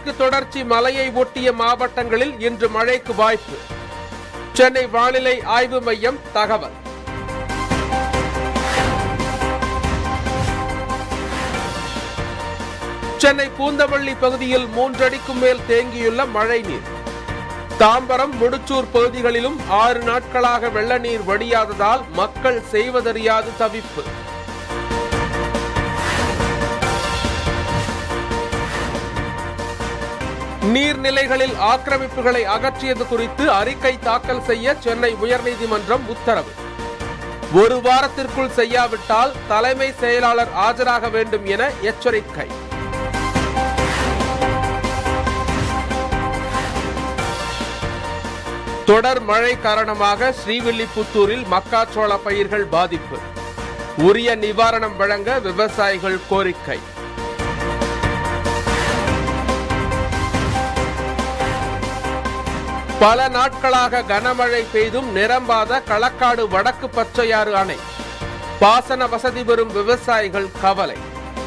மேற்கு தொடர்ச்சி மலையை ஒட்டிய மாவட்டங்களில் இன்று மழைக்கு வாய்ப்பு சென்னை வானிலை ஆய்வு மையம் தகவல் சென்னை பூந்தமல்லி பகுதியில் மூன்றடிக்கும் மேல் தேங்கியுள்ள மழை நீர் தாம்பரம் முடிச்சூர் பகுதிகளிலும் ஆறு நாட்களாக வெள்ள நீர் வடியாததால் மக்கள் செய்வதறியாது தவிப்பு நீர்நிலைகளில் ஆக்கிரமிப்புகளை அகற்றியது குறித்து அறிக்கை தாக்கல் செய்ய சென்னை உயர்நீதிமன்றம் உத்தரவு ஒரு வாரத்திற்குள் செய்யாவிட்டால் தலைமை செயலாளர் ஆஜராக வேண்டும் என எச்சரிக்கை தொடர் மழை காரணமாக ஸ்ரீவில்லிபுத்தூரில் மக்காச்சோள பயிர்கள் பாதிப்பு உரிய நிவாரணம் வழங்க விவசாயிகள் கோரிக்கை பல நாட்களாக கனமழை பெய்தும் நிரம்பாத களக்காடு வடக்கு பச்சையாறு அணை பாசன வசதி பெறும் விவசாயிகள் கவலை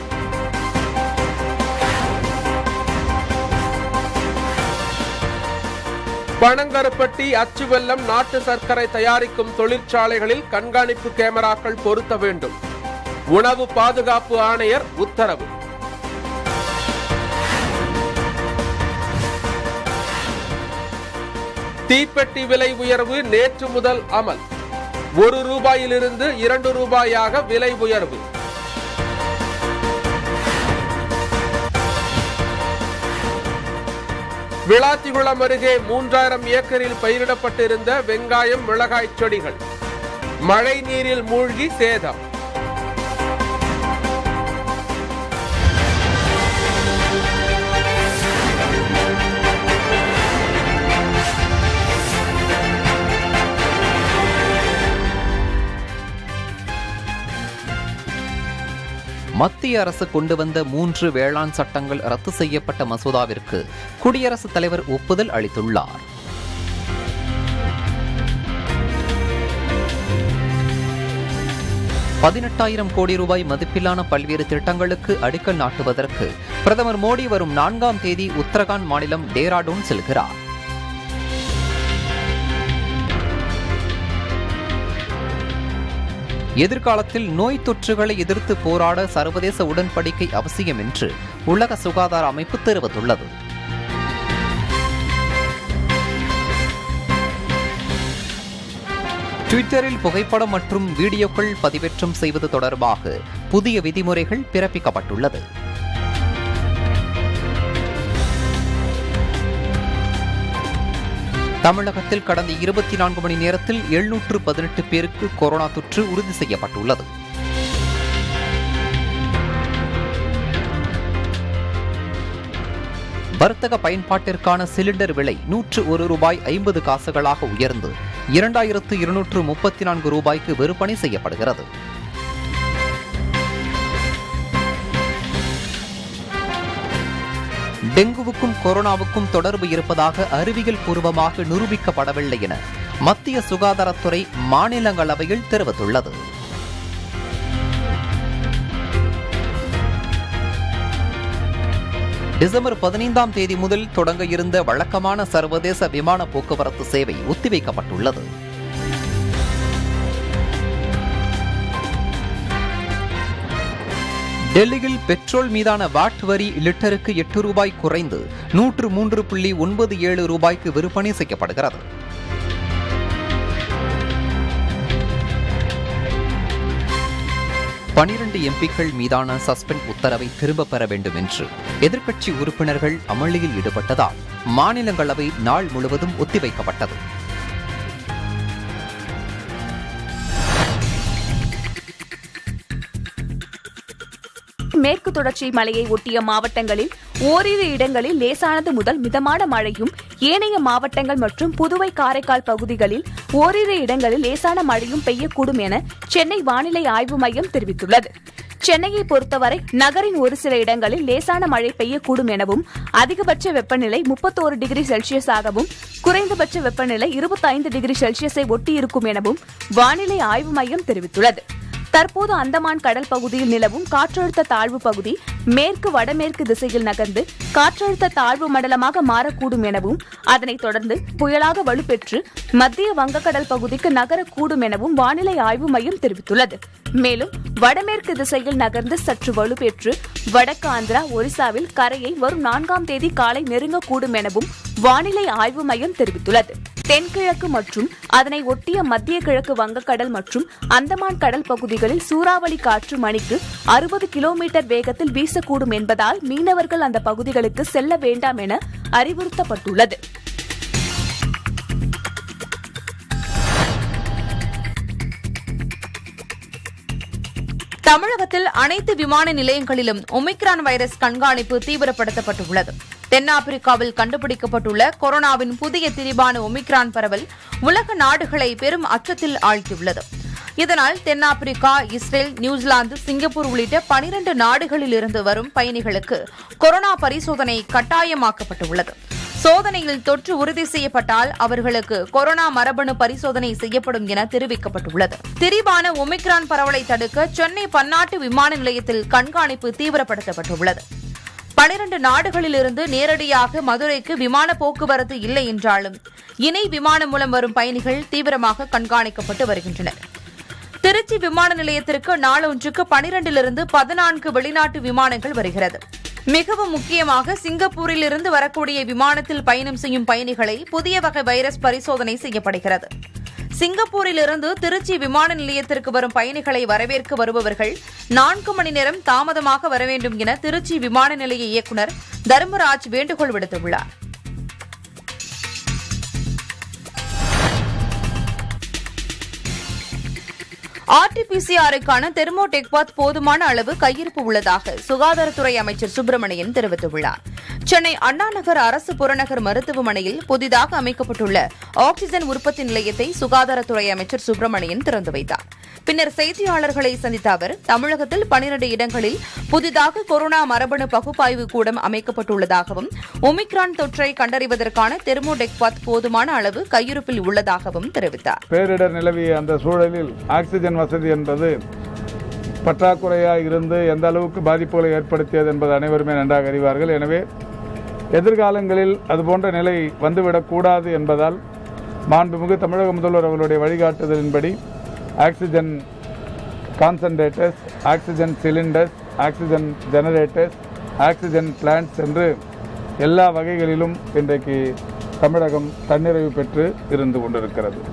பனங்கருப்பட்டி அச்சு வெல்லம் நாட்டு சர்க்கரை தயாரிக்கும் தொழிற்சாலைகளில் கண்காணிப்பு கேமராக்கள் பொருத்த வேண்டும் உணவு பாதுகாப்பு ஆணையர் உத்தரவு தீப்பெட்டி விலை உயர்வு நேற்று முதல் அமல் ஒரு ரூபாயிலிருந்து இரண்டு ரூபாயாக விலை உயர்வு விளாத்திகுளம் அருகே மூன்றாயிரம் ஏக்கரில் பயிரிடப்பட்டிருந்த வெங்காயம் மிளகாய் செடிகள் மழை நீரில் மூழ்கி சேதம் மத்திய அரசு கொண்டு வந்த மூன்று வேளாண் சட்டங்கள் ரத்து செய்யப்பட்ட மசோதாவிற்கு குடியரசுத் தலைவர் ஒப்புதல் அளித்துள்ளார் பதினெட்டாயிரம் கோடி ரூபாய் மதிப்பிலான பல்வேறு திட்டங்களுக்கு அடிக்கல் நாட்டுவதற்கு பிரதமர் மோடி வரும் நான்காம் தேதி உத்தரகாண்ட் மாநிலம் டேராடூன் செல்கிறார் எதிர்காலத்தில் நோய் தொற்றுகளை எதிர்த்து போராட சர்வதேச உடன்படிக்கை அவசியம் என்று உலக சுகாதார அமைப்பு தெரிவித்துள்ளது ட்விட்டரில் புகைப்படம் மற்றும் வீடியோக்கள் பதிவேற்றம் செய்வது தொடர்பாக புதிய விதிமுறைகள் பிறப்பிக்கப்பட்டுள்ளது தமிழகத்தில் கடந்த இருபத்தி நான்கு மணி நேரத்தில் எழுநூற்று பதினெட்டு பேருக்கு கொரோனா தொற்று உறுதி செய்யப்பட்டுள்ளது வர்த்தக பயன்பாட்டிற்கான சிலிண்டர் விலை நூற்று ஒரு ரூபாய் ஐம்பது காசுகளாக உயர்ந்து இரண்டாயிரத்து இருநூற்று முப்பத்தி நான்கு ரூபாய்க்கு விற்பனை செய்யப்படுகிறது டெங்குவுக்கும் கொரோனாவுக்கும் தொடர்பு இருப்பதாக அறிவியல் பூர்வமாக நிரூபிக்கப்படவில்லை என மத்திய சுகாதாரத்துறை மாநிலங்களவையில் தெரிவித்துள்ளது டிசம்பர் பதினைந்தாம் தேதி முதல் தொடங்க இருந்த வழக்கமான சர்வதேச விமான போக்குவரத்து சேவை ஒத்திவைக்கப்பட்டுள்ளது டெல்லியில் பெட்ரோல் மீதான வாட் வரி லிட்டருக்கு எட்டு ரூபாய் குறைந்து நூற்று மூன்று புள்ளி ஒன்பது ஏழு ரூபாய்க்கு விற்பனை செய்யப்படுகிறது பனிரண்டு எம்பிக்கள் மீதான சஸ்பெண்ட் உத்தரவை திரும்பப் பெற வேண்டும் என்று எதிர்க்கட்சி உறுப்பினர்கள் அமளியில் ஈடுபட்டதால் மாநிலங்களவை நாள் முழுவதும் ஒத்திவைக்கப்பட்டது மேற்கு தொடர்ச்சி மலையை ஒட்டிய மாவட்டங்களில் ஓரிரு இடங்களில் லேசானது முதல் மிதமான மழையும் ஏனைய மாவட்டங்கள் மற்றும் புதுவை காரைக்கால் பகுதிகளில் ஓரிரு இடங்களில் லேசான மழையும் பெய்யக்கூடும் என சென்னை வானிலை ஆய்வு மையம் தெரிவித்துள்ளது சென்னையை பொறுத்தவரை நகரின் ஒரு சில இடங்களில் லேசான மழை பெய்யக்கூடும் எனவும் அதிகபட்ச வெப்பநிலை முப்பத்தோரு டிகிரி செல்சியஸாகவும் குறைந்தபட்ச வெப்பநிலை இருபத்தைந்து டிகிரி செல்சியஸை ஒட்டியிருக்கும் எனவும் வானிலை ஆய்வு மையம் தெரிவித்துள்ளது தற்போது அந்தமான் கடல் பகுதியில் நிலவும் காற்றழுத்த தாழ்வு பகுதி மேற்கு வடமேற்கு திசையில் நகர்ந்து காற்றழுத்த தாழ்வு மண்டலமாக மாறக்கூடும் எனவும் அதனைத் தொடர்ந்து புயலாக வலுப்பெற்று மத்திய வங்கக்கடல் பகுதிக்கு நகரக்கூடும் எனவும் வானிலை ஆய்வு மையம் தெரிவித்துள்ளது மேலும் வடமேற்கு திசையில் நகர்ந்து சற்று வலுப்பெற்று வடக்கு ஆந்திரா ஒரிசாவில் கரையை வரும் நான்காம் தேதி காலை நெருங்கக்கூடும் எனவும் வானிலை ஆய்வு மையம் தெரிவித்துள்ளது தென்கிழக்கு மற்றும் அதனை ஒட்டிய மத்திய கிழக்கு வங்கக்கடல் மற்றும் அந்தமான் கடல் பகுதிகளில் சூறாவளி காற்று மணிக்கு அறுபது கிலோமீட்டர் வேகத்தில் வீசக்கூடும் என்பதால் மீனவர்கள் அந்த பகுதிகளுக்கு செல்ல வேண்டாம் என அறிவுறுத்தப்பட்டுள்ளது தமிழகத்தில் அனைத்து விமான நிலையங்களிலும் ஒமிக்ரான் வைரஸ் கண்காணிப்பு தீவிரப்படுத்தப்பட்டுள்ளது தென்னாப்பிரிக்காவில் கண்டுபிடிக்கப்பட்டுள்ள கொரோனாவின் புதிய திரிபான ஒமிக்ரான் பரவல் உலக நாடுகளை பெரும் அச்சத்தில் ஆழ்த்தியுள்ளது இதனால் தென்னாப்பிரிக்கா இஸ்ரேல் நியூசிலாந்து சிங்கப்பூர் உள்ளிட்ட பனிரண்டு நாடுகளில் இருந்து வரும் பயணிகளுக்கு கொரோனா பரிசோதனை கட்டாயமாக்கப்பட்டுள்ளது சோதனையில் தொற்று உறுதி செய்யப்பட்டால் அவர்களுக்கு கொரோனா மரபணு பரிசோதனை செய்யப்படும் என தெரிவிக்கப்பட்டுள்ளது திரிபான ஒமிக்ரான் பரவலை தடுக்க சென்னை பன்னாட்டு விமான நிலையத்தில் கண்காணிப்பு தீவிரப்படுத்தப்பட்டுள்ளது பனிரண்டு நாடுகளிலிருந்து நேரடியாக மதுரைக்கு விமான போக்குவரத்து இல்லை என்றாலும் இணை விமானம் மூலம் வரும் பயணிகள் தீவிரமாக கண்காணிக்கப்பட்டு வருகின்றனர் திருச்சி விமான நிலையத்திற்கு நாளொன்றுக்கு பனிரெண்டிலிருந்து பதினான்கு வெளிநாட்டு விமானங்கள் வருகிறது மிகவும் முக்கியமாக சிங்கப்பூரில் இருந்து வரக்கூடிய விமானத்தில் பயணம் செய்யும் பயணிகளை புதிய வகை வைரஸ் பரிசோதனை செய்யப்படுகிறது சிங்கப்பூரிலிருந்து திருச்சி விமான நிலையத்திற்கு வரும் பயணிகளை வரவேற்க வருபவர்கள் நான்கு மணி நேரம் தாமதமாக வர வேண்டும் என திருச்சி விமான நிலைய இயக்குநர் தர்மராஜ் வேண்டுகோள் விடுத்துள்ளார் ஆர்டிபிசிஆருக்கான தெர்மோடெக்வாத் போதுமான அளவு கையிருப்பு உள்ளதாக சுகாதாரத்துறை அமைச்சர் சுப்பிரமணியன் தெரிவித்துள்ளார் சென்னை அண்ணா நகர் அரசு புறநகர் மருத்துவமனையில் புதிதாக அமைக்கப்பட்டுள்ள ஆக்ஸிஜன் உற்பத்தி நிலையத்தை சுகாதாரத்துறை அமைச்சர் சுப்பிரமணியன் திறந்து வைத்தார் பின்னர் செய்தியாளர்களை சந்தித்த அவர் தமிழகத்தில் பனிரண்டு இடங்களில் புதிதாக கொரோனா மரபணு பகுப்பாய்வு கூடம் அமைக்கப்பட்டுள்ளதாகவும் ஒமிக்ரான் தொற்றை கண்டறிவதற்கான தெர்மோடெக்வாத் போதுமான அளவு கையிருப்பில் உள்ளதாகவும் தெரிவித்தார் பேரிடர் நிலவிய அந்த சூழலில் ஆக்சிஜன் வசதி என்பது பற்றாக்குறையாக இருந்து எந்த அளவுக்கு பாதிப்புகளை ஏற்படுத்தியது என்பது அனைவருமே நன்றாக அறிவார்கள் எனவே எதிர்காலங்களில் அதுபோன்ற நிலை வந்துவிடக்கூடாது என்பதால் மாண்புமிகு தமிழக முதல்வர் அவர்களுடைய வழிகாட்டுதலின்படி oxygen concentrators oxygen cylinders oxygen generators oxygen plants என்று எல்லா வகைகளிலும் இன்றைக்கு தமிழகம் தன்னிறைவு பெற்று இருந்து கொண்டிருக்கிறது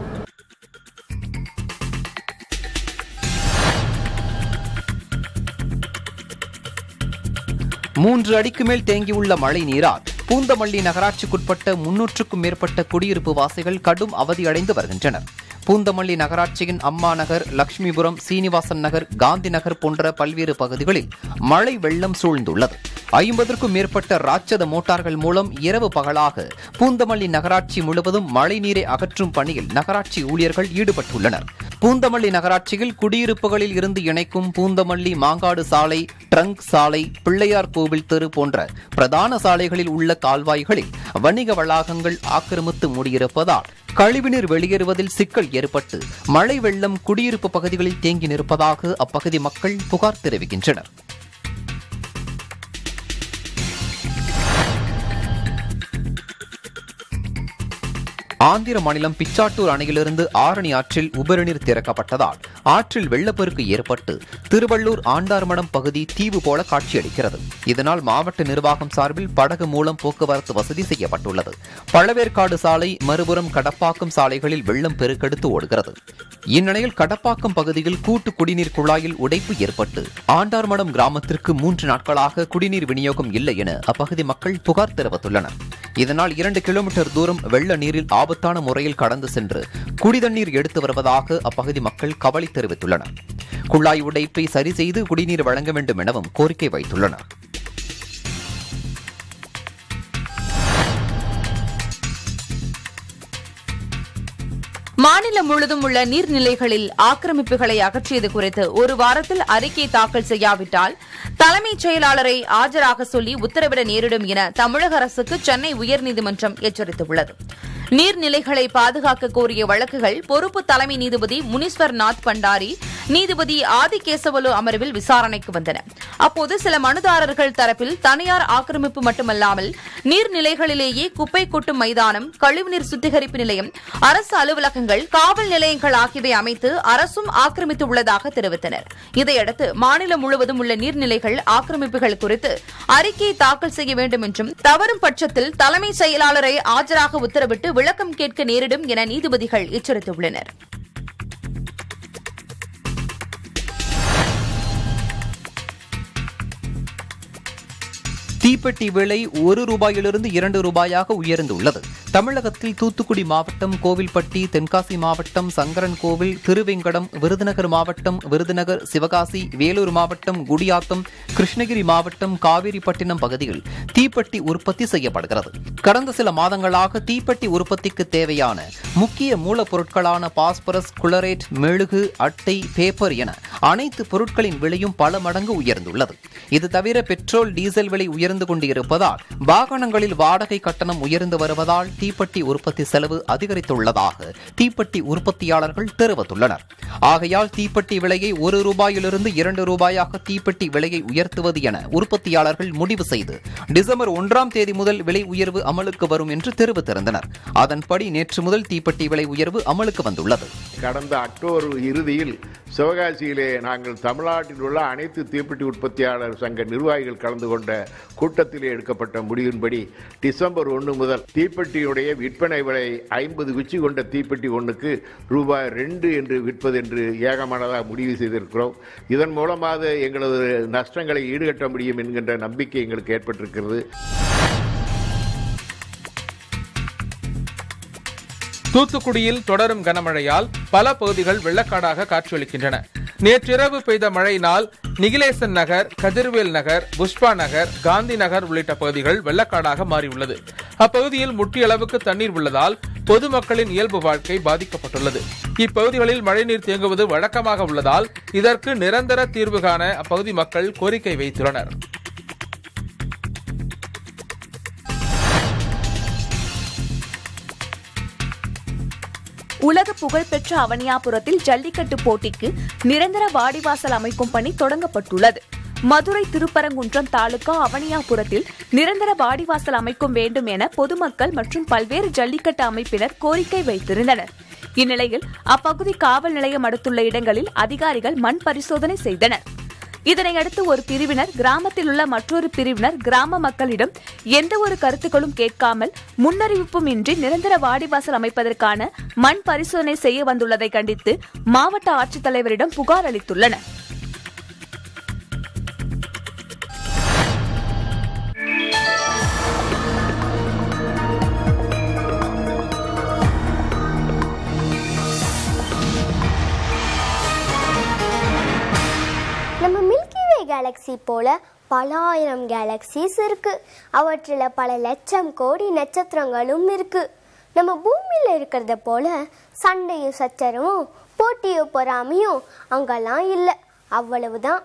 மூன்று அடிக்கு மேல் தேங்கியுள்ள மழை நீரால் பூந்தமல்லி நகராட்சிக்குட்பட்ட முன்னூற்றுக்கும் மேற்பட்ட குடியிருப்பு வாசிகள் கடும் அவதியடைந்து வருகின்றனர் பூந்தமல்லி நகராட்சியின் அம்மா நகர் லட்சுமிபுரம் சீனிவாசன் நகர் காந்தி நகர் போன்ற பல்வேறு பகுதிகளில் மழை வெள்ளம் சூழ்ந்துள்ளது ஐம்பதற்கும் மேற்பட்ட ராட்சத மோட்டார்கள் மூலம் இரவு பகலாக பூந்தமல்லி நகராட்சி முழுவதும் மழைநீரை அகற்றும் பணியில் நகராட்சி ஊழியர்கள் ஈடுபட்டுள்ளனர் பூந்தமல்லி நகராட்சியில் குடியிருப்புகளில் இருந்து இணைக்கும் பூந்தமல்லி மாங்காடு சாலை ட்ரங்க் சாலை பிள்ளையார் கோவில் தெரு போன்ற பிரதான சாலைகளில் உள்ள கால்வாய்களில் வணிக வளாகங்கள் ஆக்கிரமித்து மூடியிருப்பதால் கழிவுநீர் வெளியேறுவதில் சிக்கல் ஏற்பட்டு மழை வெள்ளம் குடியிருப்பு பகுதிகளில் தேங்கி நிற்பதாக அப்பகுதி மக்கள் புகார் தெரிவிக்கின்றனர் ஆந்திர மாநிலம் பிச்சாட்டூர் அணையிலிருந்து ஆரணி ஆற்றில் உபரிநீர் திறக்கப்பட்டதால் ஆற்றில் வெள்ளப்பெருக்கு ஏற்பட்டு திருவள்ளூர் ஆண்டார்மடம் பகுதி தீவு போல காட்சியளிக்கிறது இதனால் மாவட்ட நிர்வாகம் சார்பில் படகு மூலம் போக்குவரத்து வசதி செய்யப்பட்டுள்ளது பழவேற்காடு சாலை மறுபுறம் கடப்பாக்கம் சாலைகளில் வெள்ளம் பெருக்கெடுத்து ஓடுகிறது இந்நிலையில் கடப்பாக்கம் பகுதியில் கூட்டு குடிநீர் குழாயில் உடைப்பு ஏற்பட்டு ஆண்டார்மடம் கிராமத்திற்கு மூன்று நாட்களாக குடிநீர் விநியோகம் இல்லை என அப்பகுதி மக்கள் புகார் தெரிவித்துள்ளனர் இதனால் இரண்டு கிலோமீட்டர் தூரம் வெள்ள நீரில் ஆபத்தான முறையில் கடந்து சென்று குடிதண்ணீர் எடுத்து வருவதாக அப்பகுதி மக்கள் கவலை தெரிவித்துள்ளனர் குழாய் உடைப்பை சரி செய்து குடிநீர் வழங்க வேண்டும் எனவும் கோரிக்கை வைத்துள்ளனர் மாநிலம் முழுவதும் உள்ள நீர்நிலைகளில் ஆக்கிரமிப்புகளை அகற்றியது குறித்து ஒரு வாரத்தில் அறிக்கை தாக்கல் செய்யாவிட்டால் தலைமைச் செயலாளரை ஆஜராக சொல்லி உத்தரவிட நேரிடும் என தமிழக அரசுக்கு சென்னை உயர்நீதிமன்றம் எச்சரித்துள்ளது நீர்நிலைகளை பாதுகாக்க கோரிய வழக்குகள் பொறுப்பு தலைமை நீதிபதி முனீஸ்வர் நாத் பண்டாரி நீதிபதி ஆதிகேசவலு அமர்வில் விசாரணைக்கு வந்தன அப்போது சில மனுதாரர்கள் தரப்பில் தனியார் ஆக்கிரமிப்பு மட்டுமல்லாமல் நீர்நிலைகளிலேயே குப்பை கொட்டும் மைதானம் கழிவுநீர் சுத்திகரிப்பு நிலையம் அரசு அலுவலகங்கள் காவல் நிலையங்கள் ஆகியவை அமைத்து அரசும் ஆக்கிரமித்துள்ளதாக தெரிவித்தனர் இதையடுத்து மாநிலம் முழுவதும் உள்ள நீர்நிலைகள் ஆக்கிரமிப்புகள் குறித்து அறிக்கை தாக்கல் செய்ய வேண்டும் என்றும் தவறும் பட்சத்தில் தலைமை செயலாளரை ஆஜராக உத்தரவிட்டு விளக்கம் கேட்க நேரிடும் என நீதிபதிகள் எச்சரித்துள்ளனர் தீப்பெட்டி விலை ஒரு ரூபாயிலிருந்து இரண்டு ரூபாயாக உயர்ந்துள்ளது தமிழகத்தில் தூத்துக்குடி மாவட்டம் கோவில்பட்டி தென்காசி மாவட்டம் சங்கரன் கோவில் திருவேங்கடம் விருதுநகர் மாவட்டம் விருதுநகர் சிவகாசி வேலூர் மாவட்டம் குடியாத்தம் கிருஷ்ணகிரி மாவட்டம் காவேரிப்பட்டினம் பகுதியில் தீப்பெட்டி உற்பத்தி செய்யப்படுகிறது கடந்த சில மாதங்களாக தீப்பெட்டி உற்பத்திக்கு தேவையான முக்கிய மூலப்பொருட்களான பாஸ்பரஸ் குளரேட் மெழுகு அட்டை பேப்பர் என அனைத்து பொருட்களின் விலையும் பல மடங்கு உயர்ந்துள்ளது இது தவிர பெட்ரோல் டீசல் விலை உயர்ந்து கொண்டு இருப்பதால் வாகனங்களில் வாடகை கட்டணம் உயர்ந்து வருவதால் தீப்பெட்டி உற்பத்தி செலவு அதிகரித்துள்ளதாக தீப்பெட்டி உற்பத்தியாளர்கள் தெரிவித்துள்ளனர் ஆகையால் தீப்பெட்டி விலையை ஒரு ரூபாயிலிருந்து இரண்டு ரூபாயாக தீப்பெட்டி விலையை உயர்த்துவது என உற்பத்தியாளர்கள் முடிவு செய்து டிசம்பர் ஒன்றாம் தேதி முதல் விலை உயர்வு அமலுக்கு வரும் என்று தெரிவித்திருந்தனர் அதன்படி நேற்று முதல் தீப்பெட்டி விலை உயர்வு அமலுக்கு வந்துள்ளது கடந்த அக்டோபர் இறுதியில் சிவகாசியிலே நாங்கள் தமிழ்நாட்டில் உள்ள அனைத்து தீப்பெட்டி உற்பத்தியாளர் சங்க நிர்வாகிகள் கலந்து கொண்ட கூட்டத்திலே எடுக்கப்பட்ட முடிவின்படி டிசம்பர் ஒன்று முதல் தீப்பெட்டியுடைய விற்பனை விலை ஐம்பது குச்சி கொண்ட தீப்பெட்டி ஒன்றுக்கு ரூபாய் ரெண்டு என்று விற்பது என்று ஏகமானதாக முடிவு செய்திருக்கிறோம் இதன் மூலமாக எங்களது நஷ்டங்களை ஈடுகட்ட முடியும் என்கின்ற நம்பிக்கை எங்களுக்கு ஏற்பட்டிருக்கிறது தூத்துக்குடியில் தொடரும் கனமழையால் பல பகுதிகள் வெள்ளக்காடாக காட்சியளிக்கின்றன நேற்றிரவு பெய்த மழையினால் நிகிலேசன் நகர் கதிர்வேல் நகர் புஷ்பா நகர் காந்தி நகர் உள்ளிட்ட பகுதிகள் வெள்ளக்காடாக மாறியுள்ளது அப்பகுதியில் முட்டியளவுக்கு தண்ணீர் உள்ளதால் பொதுமக்களின் இயல்பு வாழ்க்கை பாதிக்கப்பட்டுள்ளது இப்பகுதிகளில் மழைநீர் தேங்குவது வழக்கமாக உள்ளதால் இதற்கு நிரந்தர தீர்வு காண அப்பகுதி மக்கள் கோரிக்கை வைத்துள்ளனர் உலக புகழ்பெற்ற அவனியாபுரத்தில் ஜல்லிக்கட்டு போட்டிக்கு நிரந்தர வாடிவாசல் அமைக்கும் பணி தொடங்கப்பட்டுள்ளது மதுரை திருப்பரங்குன்றம் தாலுகா அவனியாபுரத்தில் நிரந்தர வாடிவாசல் அமைக்கும் வேண்டும் என பொதுமக்கள் மற்றும் பல்வேறு ஜல்லிக்கட்டு அமைப்பினர் கோரிக்கை வைத்திருந்தனர் இந்நிலையில் அப்பகுதி காவல் நிலையம் அடுத்துள்ள இடங்களில் அதிகாரிகள் மண் பரிசோதனை செய்தனர் இதனையடுத்து ஒரு பிரிவினர் கிராமத்தில் உள்ள மற்றொரு பிரிவினர் கிராம மக்களிடம் எந்த ஒரு கருத்துக்களும் கேட்காமல் முன்னறிவிப்பும் இன்றி நிரந்தர வாடிவாசல் அமைப்பதற்கான மண் பரிசோதனை செய்ய வந்துள்ளதை கண்டித்து மாவட்ட ஆட்சித்தலைவரிடம் புகார் அளித்துள்ளனர் நம்ம மில்கி வே கேலக்ஸி போல பல ஆயிரம் கேலக்சிஸ் இருக்கு அவற்றில் பல லட்சம் கோடி நட்சத்திரங்களும் இருக்கு நம்ம பூமியில் இருக்கிறத போல சண்டையும் சச்சரவும் போட்டியும் பொறாமையும் அங்கெல்லாம் இல்லை அவ்வளவுதான்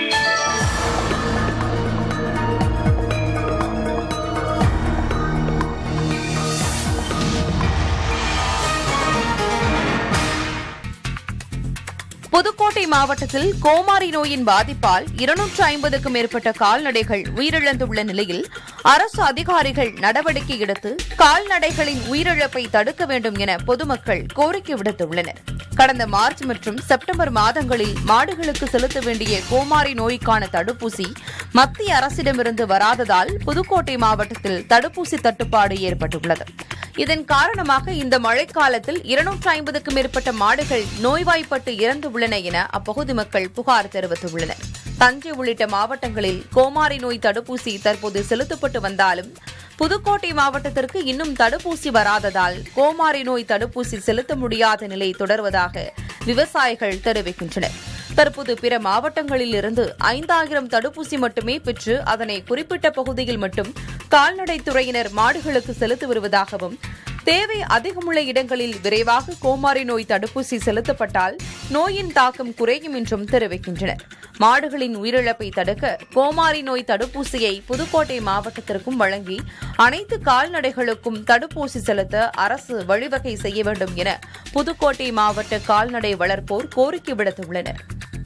புதுக்கோட்டை மாவட்டத்தில் கோமாரி நோயின் பாதிப்பால் இருநூற்று ஐம்பதுக்கும் மேற்பட்ட கால்நடைகள் உயிரிழந்துள்ள நிலையில் அரசு அதிகாரிகள் நடவடிக்கை எடுத்து கால்நடைகளின் உயிரிழப்பை தடுக்க வேண்டும் என பொதுமக்கள் கோரிக்கை விடுத்துள்ளனர் கடந்த மார்ச் மற்றும் செப்டம்பர் மாதங்களில் மாடுகளுக்கு செலுத்த வேண்டிய கோமாரி நோய்க்கான தடுப்பூசி மத்திய அரசிடமிருந்து வராததால் புதுக்கோட்டை மாவட்டத்தில் தடுப்பூசி தட்டுப்பாடு ஏற்பட்டுள்ளது இதன் காரணமாக இந்த மழைக்காலத்தில் இருநூற்று ஐம்பதுக்கும் மேற்பட்ட மாடுகள் நோய்வாய்ப்பட்டு இறந்துள்ளன என அப்பகுதி மக்கள் புகார் தெரிவித்துள்ளனர் தஞ்சை உள்ளிட்ட மாவட்டங்களில் கோமாரி நோய் தடுப்பூசி தற்போது செலுத்தப்பட்டு வந்தாலும் புதுக்கோட்டை மாவட்டத்திற்கு இன்னும் தடுப்பூசி வராததால் கோமாரி நோய் தடுப்பூசி செலுத்த முடியாத நிலை தொடர்வதாக விவசாயிகள் தெரிவிக்கின்றனர் தற்போது பிற மாவட்டங்களில் இருந்து ஐந்தாயிரம் தடுப்பூசி மட்டுமே பெற்று அதனை குறிப்பிட்ட பகுதியில் மட்டும் கால்நடைத்துறையினர் மாடுகளுக்கு செலுத்தி வருவதாகவும் தேவை அதிகமுள்ள இடங்களில் விரைவாக கோமாரி நோய் தடுப்பூசி செலுத்தப்பட்டால் நோயின் தாக்கம் குறையும் என்றும் தெரிவிக்கின்றனர் மாடுகளின் உயிரிழப்பை தடுக்க கோமாரி நோய் தடுப்பூசியை புதுக்கோட்டை மாவட்டத்திற்கும் வழங்கி அனைத்து கால்நடைகளுக்கும் தடுப்பூசி செலுத்த அரசு வழிவகை செய்ய வேண்டும் என புதுக்கோட்டை மாவட்ட கால்நடை வளர்ப்போர் கோரிக்கை விடுத்துள்ளனர்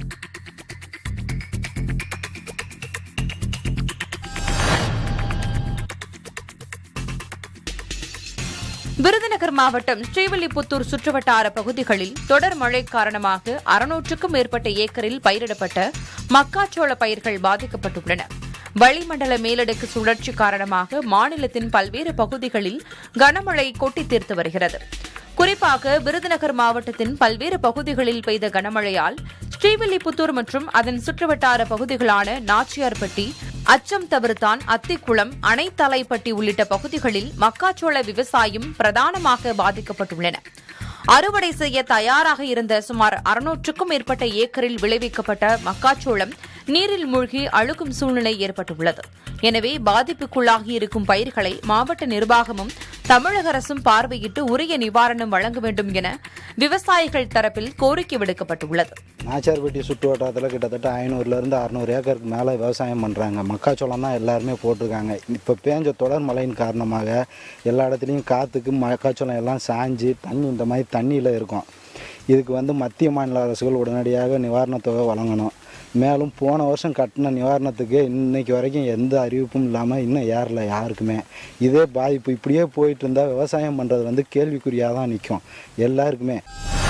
விருதுநகர் மாவட்டம் ஸ்ரீவில்லிபுத்தூர் சுற்றுவட்டார பகுதிகளில் தொடர் மழை காரணமாக அறுநூற்றுக்கும் மேற்பட்ட ஏக்கரில் பயிரிடப்பட்ட மக்காச்சோள பயிர்கள் பாதிக்கப்பட்டுள்ளன வளிமண்டல மேலடுக்கு சுழற்சி காரணமாக மாநிலத்தின் பல்வேறு பகுதிகளில் கனமழை கொட்டி தீர்த்து வருகிறது குறிப்பாக விருதுநகர் மாவட்டத்தின் பல்வேறு பகுதிகளில் பெய்த கனமழையால் ஸ்ரீவில்லிபுத்தூர் மற்றும் அதன் சுற்றுவட்டார பகுதிகளான நாச்சியார்பட்டி அச்சம் தவிர்த்தான் அத்திக்குளம் அணைத்தலைப்பட்டி உள்ளிட்ட பகுதிகளில் மக்காச்சோள விவசாயம் பிரதானமாக பாதிக்கப்பட்டுள்ளன அறுவடை செய்ய தயாராக இருந்த சுமார் அறுநூற்றுக்கும் மேற்பட்ட ஏக்கரில் விளைவிக்கப்பட்ட மக்காச்சோளம் நீரில் மூழ்கி அழுகும் சூழ்நிலை ஏற்பட்டுள்ளது எனவே பாதிப்புக்குள்ளாகி இருக்கும் பயிர்களை மாவட்ட நிர்வாகமும் தமிழக அரசும் பார்வையிட்டு உரிய நிவாரணம் வழங்க வேண்டும் என விவசாயிகள் தரப்பில் கோரிக்கை விடுக்கப்பட்டுள்ளது நாச்சார்பட்டி சுற்று வட்டாரத்தில் கிட்டத்தட்ட ஐநூறுலேருந்து அறநூறு ஏக்கருக்கு மேலே விவசாயம் பண்ணுறாங்க மக்காச்சோளம் தான் எல்லாருமே போட்டிருக்காங்க இப்போ பேஞ்ச தொடர் மழையின் காரணமாக எல்லா இடத்துலையும் காற்றுக்கு மக்காச்சோளம் எல்லாம் சாஞ்சு தண்ணி இந்த மாதிரி தண்ணியில் இருக்கும் இதுக்கு வந்து மத்திய மாநில அரசுகள் உடனடியாக நிவாரணத் தொகை வழங்கணும் மேலும் போன வருஷம் கட்டின நிவாரணத்துக்கு இன்னைக்கு வரைக்கும் எந்த அறிவிப்பும் இல்லாமல் இன்னும் ஏறல யாருக்குமே இதே பாதிப்பு இப்படியே போயிட்டு இருந்தால் விவசாயம் பண்ணுறது வந்து கேள்விக்குறியாக தான் நிற்கும் எல்லாருக்குமே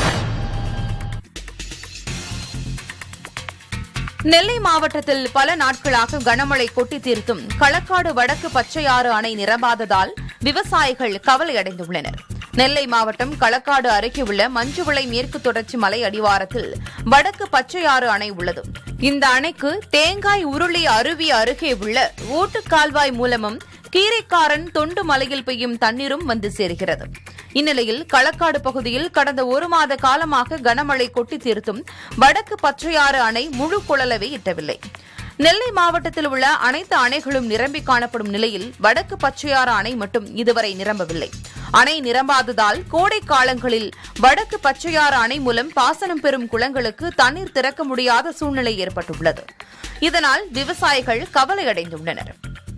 நெல்லை மாவட்டத்தில் பல நாட்களாக கனமழை கொட்டி தீர்த்தும் களக்காடு வடக்கு பச்சையாறு அணை நிரம்பாததால் விவசாயிகள் கவலையடைந்துள்ளனர் நெல்லை மாவட்டம் களக்காடு அருகே உள்ள மஞ்சுவிளை மேற்கு தொடர்ச்சி மலை அடிவாரத்தில் வடக்கு பச்சையாறு அணை உள்ளது இந்த அணைக்கு தேங்காய் உருளி அருவி அருகே உள்ள ஓட்டுக்கால்வாய் மூலமும் கீரைக்காரன் தொண்டு மலையில் பெய்யும் தண்ணீரும் வந்து சேர்கிறது இந்நிலையில் களக்காடு பகுதியில் கடந்த ஒரு மாத காலமாக கனமழை கொட்டி தீர்த்தும் வடக்கு பச்சையாறு அணை முழு கொள்ளளவை எட்டவில்லை நெல்லை மாவட்டத்தில் உள்ள அனைத்து அணைகளும் நிரம்பி காணப்படும் நிலையில் வடக்கு பச்சையாறு அணை மட்டும் இதுவரை நிரம்பவில்லை அணை நிரம்பாததால் கோடை காலங்களில் வடக்கு பச்சையாறு அணை மூலம் பாசனம் பெறும் குளங்களுக்கு தண்ணீர் திறக்க முடியாத சூழ்நிலை ஏற்பட்டுள்ளது இதனால் விவசாயிகள் கவலையடைந்துள்ளனர்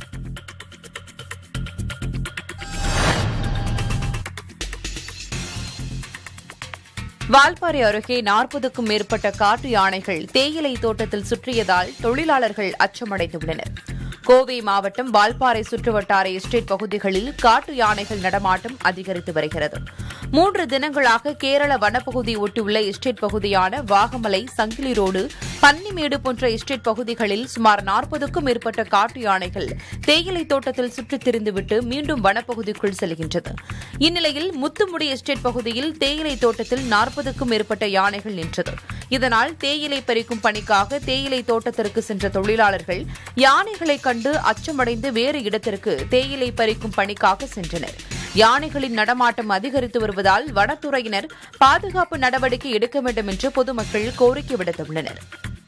வால்பாறை அருகே நாற்பதுக்கும் மேற்பட்ட காட்டு யானைகள் தேயிலை தோட்டத்தில் சுற்றியதால் தொழிலாளர்கள் அச்சமடைந்துள்ளனர் கோவை மாவட்டம் வால்பாறை சுற்றுவட்டார எஸ்டேட் பகுதிகளில் காட்டு யானைகள் நடமாட்டம் அதிகரித்து வருகிறது மூன்று தினங்களாக கேரள வனப்பகுதி ஒட்டியுள்ள எஸ்டேட் பகுதியான வாகமலை சங்கிலி ரோடு பன்னிமேடு போன்ற எஸ்டேட் பகுதிகளில் சுமார் நாற்பதுக்கும் மேற்பட்ட காட்டு யானைகள் தேயிலை தோட்டத்தில் சுற்றித் திரிந்துவிட்டு மீண்டும் வனப்பகுதிக்குள் செல்கின்றது இந்நிலையில் முத்துமுடி எஸ்டேட் பகுதியில் தேயிலை தோட்டத்தில் நாற்பதுக்கும் மேற்பட்ட யானைகள் நின்றது இதனால் தேயிலை பறிக்கும் பணிக்காக தேயிலை தோட்டத்திற்கு சென்ற தொழிலாளர்கள் யானைகளை கண்டு அச்சமடைந்து வேறு இடத்திற்கு தேயிலை பறிக்கும் பணிக்காக சென்றனர் யானைகளின் நடமாட்டம் அதிகரித்து வருவதால் வனத்துறையினர் பாதுகாப்பு நடவடிக்கை எடுக்க வேண்டும் என்று பொதுமக்கள் கோரிக்கை விடுத்துள்ளனர்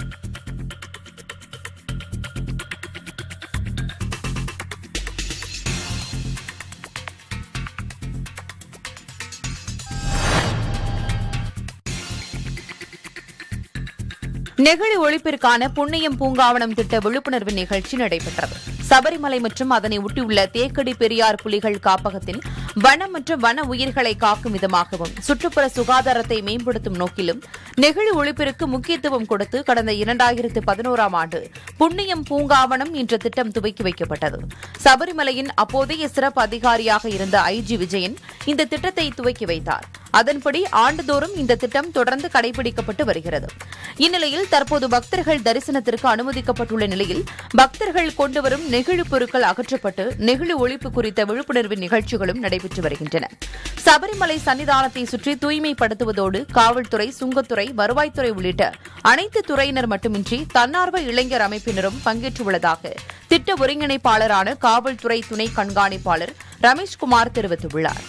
நெகிழி ஒழிப்பிற்கான புண்ணியம் பூங்காவனம் திட்ட விழிப்புணர்வு நிகழ்ச்சி நடைபெற்றது சபரிமலை மற்றும் அதனை ஒட்டியுள்ள தேக்கடி பெரியார் புலிகள் காப்பகத்தின் வனம் மற்றும் வன உயிர்களை காக்கும் விதமாகவும் சுற்றுப்புற சுகாதாரத்தை மேம்படுத்தும் நோக்கிலும் நெகிழி ஒழிப்பிற்கு முக்கியத்துவம் கொடுத்து கடந்த இரண்டாயிரத்து பதினோராம் ஆண்டு புண்ணியம் பூங்காவனம் என்ற திட்டம் துவக்கி வைக்கப்பட்டது சபரிமலையின் அப்போதைய சிறப்பு அதிகாரியாக இருந்த ஐஜி விஜயன் இந்த திட்டத்தை துவக்கி வைத்தார் அதன்படி ஆண்டுதோறும் இந்த திட்டம் தொடர்ந்து கடைபிடிக்கப்பட்டு வருகிறது இந்நிலையில் தற்போது பக்தர்கள் தரிசனத்திற்கு அனுமதிக்கப்பட்டுள்ள நிலையில் பக்தர்கள் கொண்டுவரும் நெகிழி பொருட்கள் அகற்றப்பட்டு நெகிழி ஒழிப்பு குறித்த விழிப்புணர்வு நிகழ்ச்சிகளும் நடைபெற்று வருகின்றன சபரிமலை சன்னிதானத்தை சுற்றி தூய்மைப்படுத்துவதோடு காவல்துறை சுங்கத்துறை வருவாய்த்துறை உள்ளிட்ட அனைத்து துறையினர் மட்டுமின்றி தன்னார்வ இளைஞர் அமைப்பினரும் பங்கேற்றுள்ளதாக திட்ட ஒருங்கிணைப்பாளரான காவல்துறை துணை கண்காணிப்பாளர் ரமேஷ்குமார் தெரிவித்துள்ளார்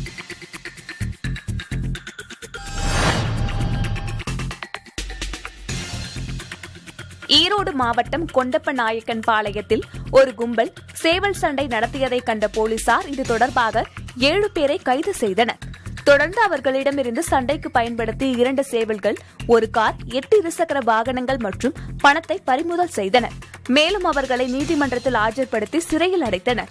ஈரோடு மாவட்டம் கொண்டப்ப நாயக்கன் பாளையத்தில் ஒரு கும்பல் சேவல் சண்டை நடத்தியதை கண்ட போலீசார் இது தொடர்பாக ஏழு பேரை கைது செய்தனர் தொடர்ந்து அவர்களிடமிருந்து சண்டைக்கு பயன்படுத்திய இரண்டு சேவல்கள் ஒரு கார் எட்டு இருசக்கர வாகனங்கள் மற்றும் பணத்தை பறிமுதல் செய்தனர் மேலும் அவர்களை நீதிமன்றத்தில் ஆஜர்படுத்தி சிறையில் அடைத்தனர்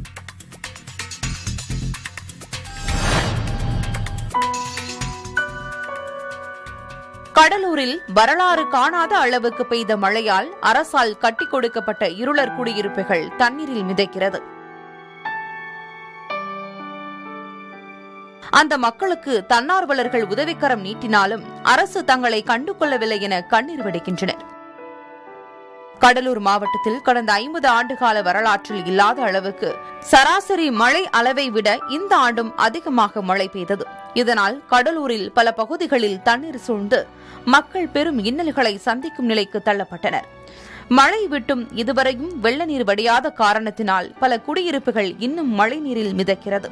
கடலூரில் வரலாறு காணாத அளவுக்கு பெய்த மழையால் அரசால் கட்டிக் கொடுக்கப்பட்ட இருளர் குடியிருப்புகள் தண்ணீரில் மிதக்கிறது அந்த மக்களுக்கு தன்னார்வலர்கள் உதவிக்கரம் நீட்டினாலும் அரசு தங்களை கண்டுகொள்ளவில்லை என கண்ணீர் வடிக்கின்றனர் கடலூர் மாவட்டத்தில் கடந்த ஐம்பது ஆண்டுகால வரலாற்றில் இல்லாத அளவுக்கு சராசரி மழை அளவை விட இந்த ஆண்டும் அதிகமாக மழை பெய்தது இதனால் கடலூரில் பல பகுதிகளில் தண்ணீர் சூழ்ந்து மக்கள் பெரும் இன்னல்களை சந்திக்கும் நிலைக்கு தள்ளப்பட்டனர் மழை விட்டும் இதுவரையும் வெள்ள நீர் வடியாத காரணத்தினால் பல குடியிருப்புகள் இன்னும் மழைநீரில் மிதக்கிறது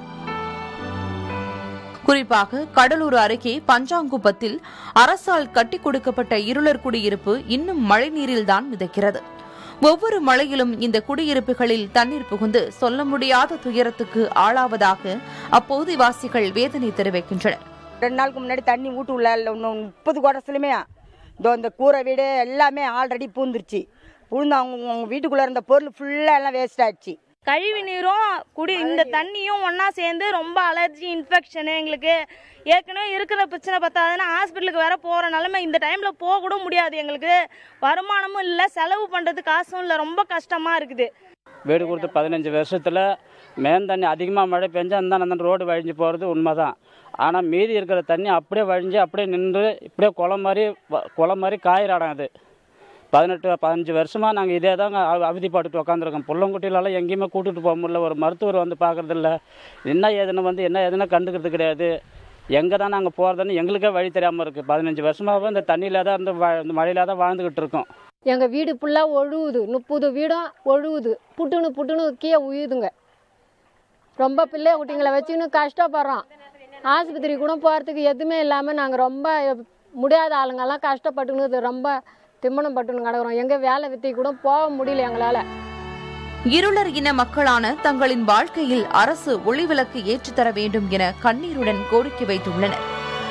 குறிப்பாக கடலூர் அருகே பஞ்சாங்குப்பத்தில் அரசால் கட்டிக் கொடுக்கப்பட்ட இருளர் குடியிருப்பு இன்னும் மழைநீரில்தான் மிதக்கிறது ஒவ்வொரு மழையிலும் இந்த குடியிருப்புகளில் தண்ணீர் புகுந்து சொல்ல முடியாத துயரத்துக்கு ஆளாவதாக அப்பகுதிவாசிகள் வேதனை தெரிவிக்கின்றனர் ரெண்டு நாளுக்கு முன்னாடி தண்ணி வீட்டு உள்ள இன்னும் முப்பது குடத்துலையுமே இதோ இந்த கூரை வீடு எல்லாமே ஆல்ரெடி பூந்துருச்சு பூந்து அவங்க அவங்க வீட்டுக்குள்ளே இருந்த பொருள் ஃபுல்லாக எல்லாம் வேஸ்ட் ஆயிடுச்சு கழிவு நீரும் குடி இந்த தண்ணியும் ஒன்றா சேர்ந்து ரொம்ப அலர்ஜி இன்ஃபெக்ஷனு எங்களுக்கு ஏற்கனவே இருக்கிற பிரச்சனை பார்த்தாதுன்னா ஹாஸ்பிட்டலுக்கு வேற போகிற நிலமை இந்த டைமில் போக கூட முடியாது எங்களுக்கு வருமானமும் இல்லை செலவு பண்ணுறது காசும் இல்லை ரொம்ப கஷ்டமாக இருக்குது வீடு கொடுத்து பதினஞ்சு வருஷத்தில் மேன் தண்ணி அதிகமாக மழை பெஞ்சா அந்த அந்த ரோடு வழிஞ்சு போகிறது உண்மை தான் ஆனால் மீதி இருக்கிற தண்ணி அப்படியே வழிஞ்சு அப்படியே நின்று இப்படியே குளம் மாதிரி வ- குளம் மாதிரி காயிறாடம் அது பதினெட்டு பதினஞ்சு வருஷமாக நாங்கள் இதே தாங்க அவ- அவதிப்பட்டுட்டு உட்காந்துருக்கோம் புள்ளங்குட்டிலெல்லாம் எங்கேயுமே கூட்டிகிட்டு போக முடியல ஒரு மருத்துவர் வந்து பார்க்கறதில்ல என்ன ஏதுன்னு வந்து என்ன ஏதுன்னு கண்டுக்கிறது கிடையாது எங்கே தான் நாங்கள் போகிறதுன்னு எங்களுக்கே வழி தெரியாமல் இருக்குது பதினஞ்சு வருஷமாகவே இந்த தண்ணியில் தான் இருந்து வா- இந்த மழையில தான் வாழ்ந்துக்கிட்டு இருக்கோம் எங்கள் வீடு ஃபுல்லாக ஒழுகுது முப்பது வீடும் ஒழுகுது புட்டுன்னு புட்டுன்னு கீழே உயுதுங்க ரொம்ப பிள்ளை குட்டிங்களை வச்சுன்னு கஷ்டப்படுறோம் ஆஸ்பத்திரி கூட போகிறதுக்கு எதுவுமே இல்லாமல் நாங்கள் ரொம்ப முடியாத ஆளுங்கெல்லாம் கஷ்டப்பட்டுன்னு ரொம்ப திம்மனம் பட்டுன்னு கிடக்குறோம் எங்கே வேலை வித்தி கூட போக முடியல எங்களால் இருளர் இன மக்களான தங்களின் வாழ்க்கையில் அரசு ஒளிவிளக்கு ஏற்றித்தர வேண்டும் என கண்ணீருடன் கோரிக்கை வைத்துள்ளனர்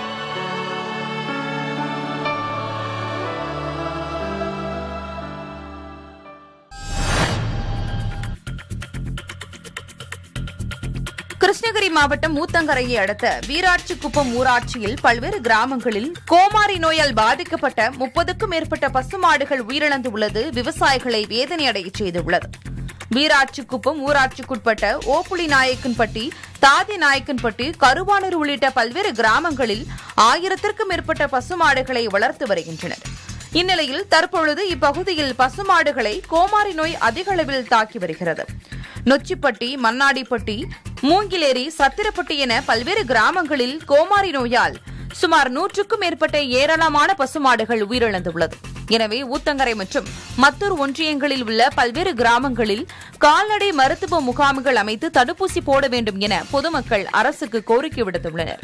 கிருஷ்ணகிரி மாவட்டம் ஊத்தங்கரையை அடுத்த வீராட்சிக்குப்பம் ஊராட்சியில் பல்வேறு கிராமங்களில் கோமாரி நோயால் பாதிக்கப்பட்ட முப்பதுக்கும் மேற்பட்ட பசுமாடுகள் உயிரிழந்துள்ளது விவசாயிகளை வேதனையடைய செய்துள்ளது வீராட்சிக்குப்பம் ஊராட்சிக்குட்பட்ட ஓப்புளி நாயக்கன்பட்டி தாதி நாயக்கன்பட்டி கருவானூர் உள்ளிட்ட பல்வேறு கிராமங்களில் ஆயிரத்திற்கும் மேற்பட்ட பசுமாடுகளை வளர்த்து வருகின்றனர் இந்நிலையில் தற்பொழுது இப்பகுதியில் பசுமாடுகளை கோமாரி நோய் அதிக அளவில் தாக்கி வருகிறது நொச்சிப்பட்டி மண்ணாடிப்பட்டி மூங்கிலேரி சத்திரப்பட்டி என பல்வேறு கிராமங்களில் கோமாரி நோயால் சுமார் நூற்றுக்கும் மேற்பட்ட ஏராளமான பசுமாடுகள் உயிரிழந்துள்ளது எனவே ஊத்தங்கரை மற்றும் மத்தூர் ஒன்றியங்களில் உள்ள பல்வேறு கிராமங்களில் கால்நடை மருத்துவ முகாம்கள் அமைத்து தடுப்பூசி போட வேண்டும் என பொதுமக்கள் அரசுக்கு கோரிக்கை விடுத்துள்ளனர்